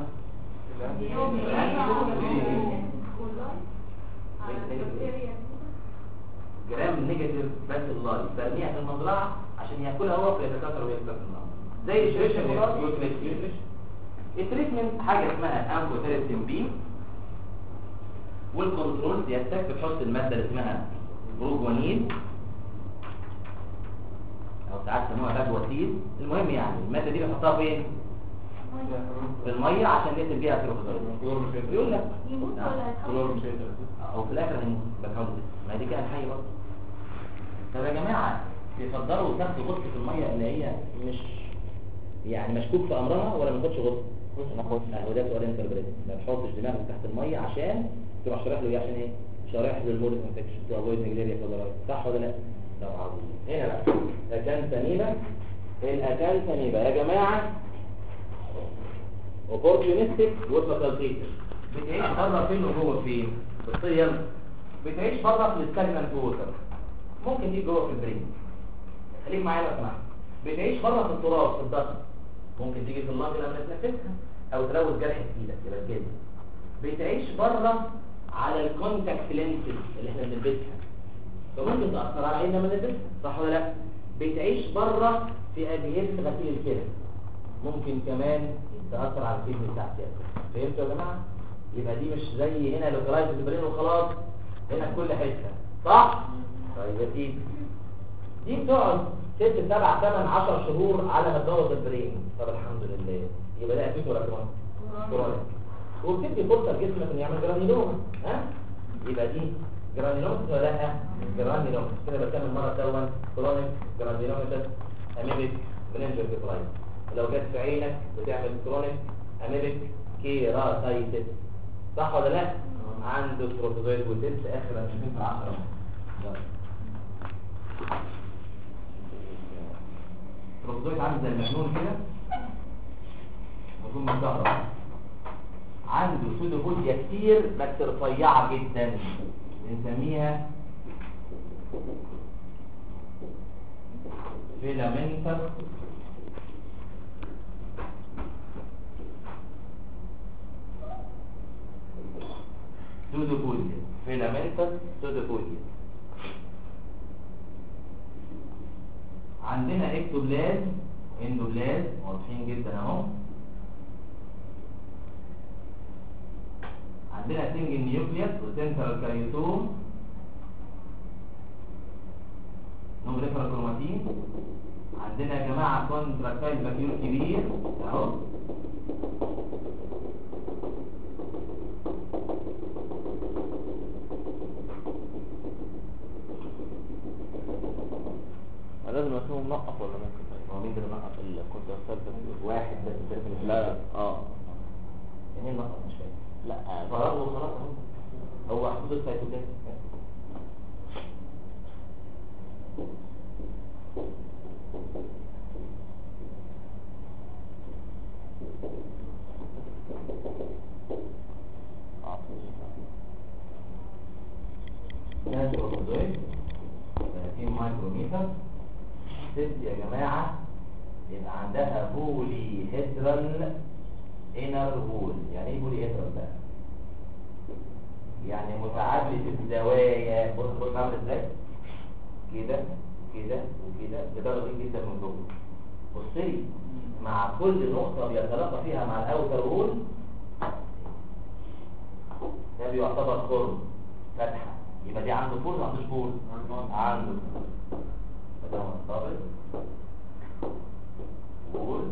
جرام نيجاتيف بس اللاي برميها في المزرعه عشان ياكلها هو فيتكاثر ويكسر في النار زي الشريشة التريتمنت حاجه اسمها امبوتيريسين بي والكنترول بيحتاج بتحط الماده اللي اسمها بروجوانين او ساعات يسموها باج وسيل المهم يعني الماده دي بنحطها فين في الميه عشان نقتل بيها الكلور يقول لك كلور مش هيقدر او في الاخر هنموت بحاول ما دي كده حي برضه طب يا جماعه تفضلوا تاخدوا غطس في الميه اللي هي مش يعني مشكوك في امرها ولا ما تاخدش غطس ناخد اهو ده سؤال انتربريت ما تحطش دماغك تحت الميه عشان تروح شارح له ايه عشان ايه شارح له المول انفكشن تو افويد نيجليريا فلورايد صح ولا لا طب عظيم هنا بقى اكان ثانيبه الاكان ثانيبه يا جماعه اوبورتيونستيك وفاكولتيتيف بتعيش بره فين وجوه فين بتصير بتعيش بره في الستاجنانت ووتر ممكن تيجي جوه في البرين خليك معايا لو سمحت بتعيش بره في التراب في الضغط ممكن تيجي في اللنج لما تتنفسها او تلوث جرح في ايدك يبقى كده بتعيش بره على الكونتاكت لينسز اللي احنا بنلبسها فممكن تاثر على عيننا لما نلبسها صح ولا لا بتعيش بره في اجهزه غسيل الكلى ممكن كمان تاثر على الكدني بتاعتك فهمتوا يا جماعه يبقى دي مش زي هنا لوكالايز البرين وخلاص هنا في كل حته صح طيب يا سيدي دي بتقعد ست سبع ثمان عشر شهور على ما تبوظ البرين طب الحمد لله يبقى ده اكيد ولا كمان كورونا وبتدي فرصه لجسمك انه يعمل جرانيلوما ها يبقى دي جرانيلوما ولا لا جرانيلوما كده بكمل مره دون كرونيك جرانيلوما اميبيك مننجر فيبرايد لو جت في عينك بتعمل كرونيك اميبيك كيراتايتس صح ولا لا عنده بروتوزويد وتنس اخر 20 في 10 البروتوزويد عامل زي المجنون كده مجنون متكهرب عنده سودوبوديا كتير بس رفيعه جدا بنسميها فيلامنتس سودوبوديا فيلامنتس سودوبوديا عندنا اكتوبلاز اندوبلاز واضحين جدا اهو عندنا سنجل نيوكليوس وسنترال كاريوتوم نومريفرال كروماتين عندنا يا جماعه كونتراكتايل باكيول كبير اهو لازم يكون منقط ولا ممكن هو مين اللي نقص كنت أستاذ واحد بس بتعرف إن لا لا اه يعني ايه نقص مش فاهم لا فراغ وخلاص أهو. هو حدود السيتوبلازم ناس روبوزويد 30 مايكرومتر ست يا جماعة يبقى عندها بولي هيدرال انر وول يعني ايه بولي هيدرال بقى يعني متعدد الزوايا بص بص عامل ازاي كده كده وكده بدرجة جدا من جوه بص لي مع كل نقطة بيتلاقى فيها مع الاوتر وول ده بيعتبر خرم فتحة يبقى دي عنده بول ولا عندوش بول عنده ده منطبق بول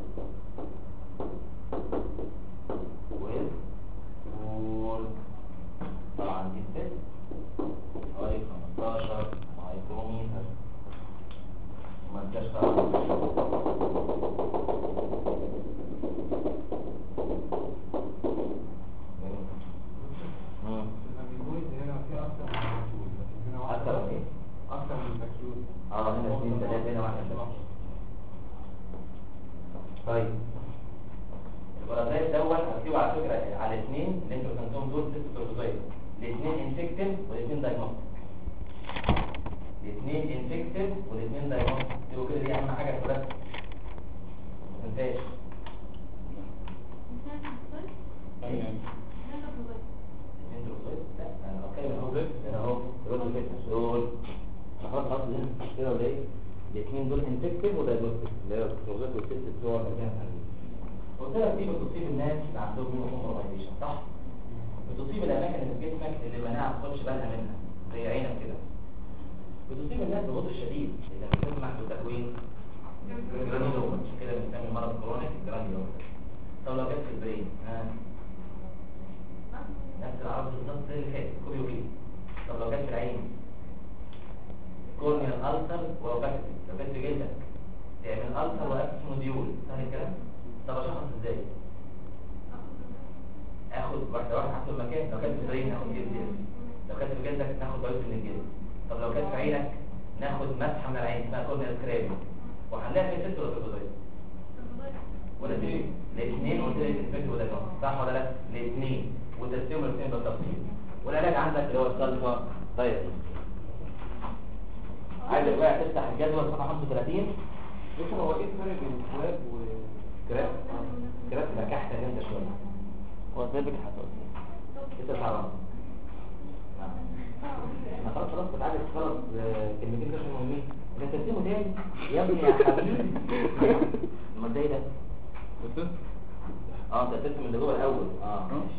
ويل بول طبعا دي ست حوالي 15 مايكرومتر وما انتش الفاكيويد هنا في اكتر من فاكيويد لكن هنا واحد أكتر من إيه؟ اكتر من فاكيويد اه هنا اثنين ثلاثة هنا واحد طيب البرازيل دوت هتجيبوا على فكرة على الاثنين اللي انتوا رسمتهم دول ست بروتوزايد الاثنين انفكتيف والاثنين دايجنوستيك الاثنين انفكتيف والاثنين دايجنوستيك تبقوا كده دي اهم حاجة في الرسم ما تنساش ايه؟ الاثنين بروتوزايد لا انا بتكلم اهو هنا اهو بروتوزايد دول خلاص خلاص كده ولا ايه؟ الاثنين دول انفكتيف ودايجنوستيك اللي هي البروتوزايد والست بتوع المكان قلت لك دي بتصيب الناس اللي عندهم ميونوكومبرومايزيشن صح؟ بتصيب الاماكن اللي في جسمك اللي المناعه ما تاخدش بالها منها زي عينك كده بتصيب الناس بغض الشديد اللي بتسمح بتكوين جرانيلوما عشان كده بنسمي مرض كرونيك جرانيلوما طب لو جت في البرين ها نفس العرض بالظبط زي اللي فات كوريوبي طب لو جت في العين كورنيال ألسر وأوباكتي لو جت في جلدك تعمل ألسر وأكس موديول سهل الكلام؟ طب اشخص ازاي اخد واحده واحده حسب المكان لو كانت في العين ناخد جلد جلد لو كانت في جلدك ناخد بايوس من الجلد طب لو كانت في عينك ناخد مسحه من العين اسمها كورنيال كريم وهنلاقي في ست روتوزايد ولا دي الاثنين قلت لك الفكر وده كمان صح ولا لا الاثنين وترسيم الاثنين بالتفصيل والعلاج عندك اللي هو السلفا طيب عايزك بقى تفتح الجدول صفحه 35 دكتور هو ايه الفرق بين الكلاب و كراف كراف تبقى كحته جامده شويه هو ازاي بيتحسن لسه حرام انا خلاص خلاص كنت عايز خلاص كلمتين كده عشان مهمين انت ترسمه تاني يا ابني يا حبيبي امال ده ايه ده؟ اه انت ترسم من ده جوه الاول اه ماشي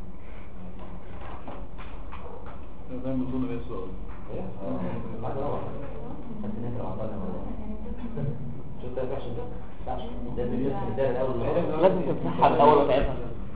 زي ما بنقول ايه السؤال ايه؟ اه بعد روح بس نقرا مع بعض شفت ده وحش ده؟ ينفعش. ده اللي بيرسم الدايره الاول لازم تمسحها الاول وتعيدها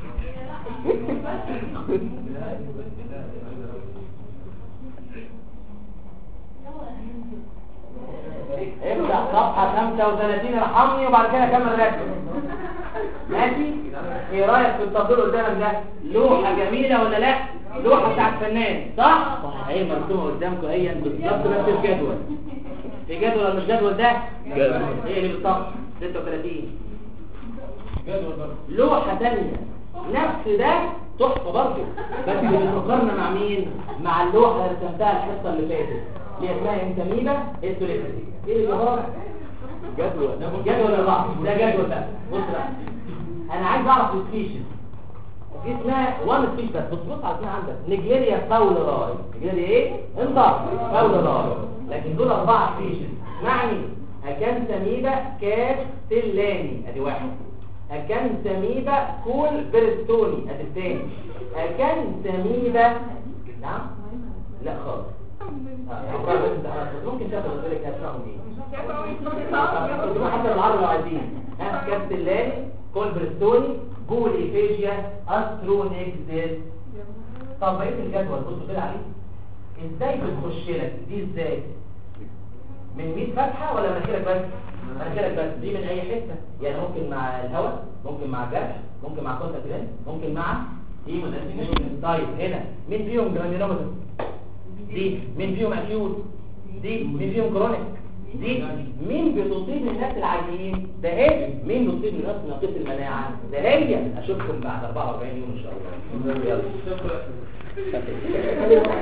ابدأ صفحة 35 ارحمني وبعد كده كمل ركز ماشي ايه رأيك في التطبيق قدامك ده لوحة جميلة ولا لا لوحة بتاعت فنان صح صح هي مرسومة قدامكم هي بالظبط نفس الجدول في جدول ولا مش جدول ده جدول. ايه اللي بالظبط 36 جدول برضه لوحة تانية نفس ده تحفة برضه بس بنقارنة مع مين؟ مع اللوحة اللي رسمتها الحصة اللي فاتت اللي اسمها انتميبا التوليفري ايه اللي جوه؟ جدول جدول الرأس ده جدول بقى بص بقى انا عايز اعرف السبيشيز دي اسمها وان سبيش بس بص بص على اسمها عندك نيجيريا فاولراي نيجيريا ايه؟ انت فاولراي لكن دول اربعة سبيشيز معني اكان سميبا كاستلاني ادي واحد اكان سميبا كول بيرستوني ادي الثاني اكان سميبا نعم لا خالص آه، يعني بقى بس ده- ممكن تاخد بالك اسمائهم ايه حتى العرب لو عايزين ها كاستلاني كولبرستوني بولي فيجيا استرونيكزيس طب بقيه الجدول بصوا كده عليه ازاي بتخش لك دي ازاي من 100 فتحه ولا مناخيرك بس مناخيرك بس دي من اي حته يعني ممكن مع الهواء ممكن مع جرح ممكن مع كونتاكت لينس ممكن مع دي طيب هنا مين فيهم جرانيولومتر دي مين فيهم اكيوت دي مين فيهم كرونيك دي مين بتصيب الناس العاديين ده هي مين بتصيب الناس ناقص المناعه ده هي اشوفكم بعد 44 يوم ان شاء الله يلا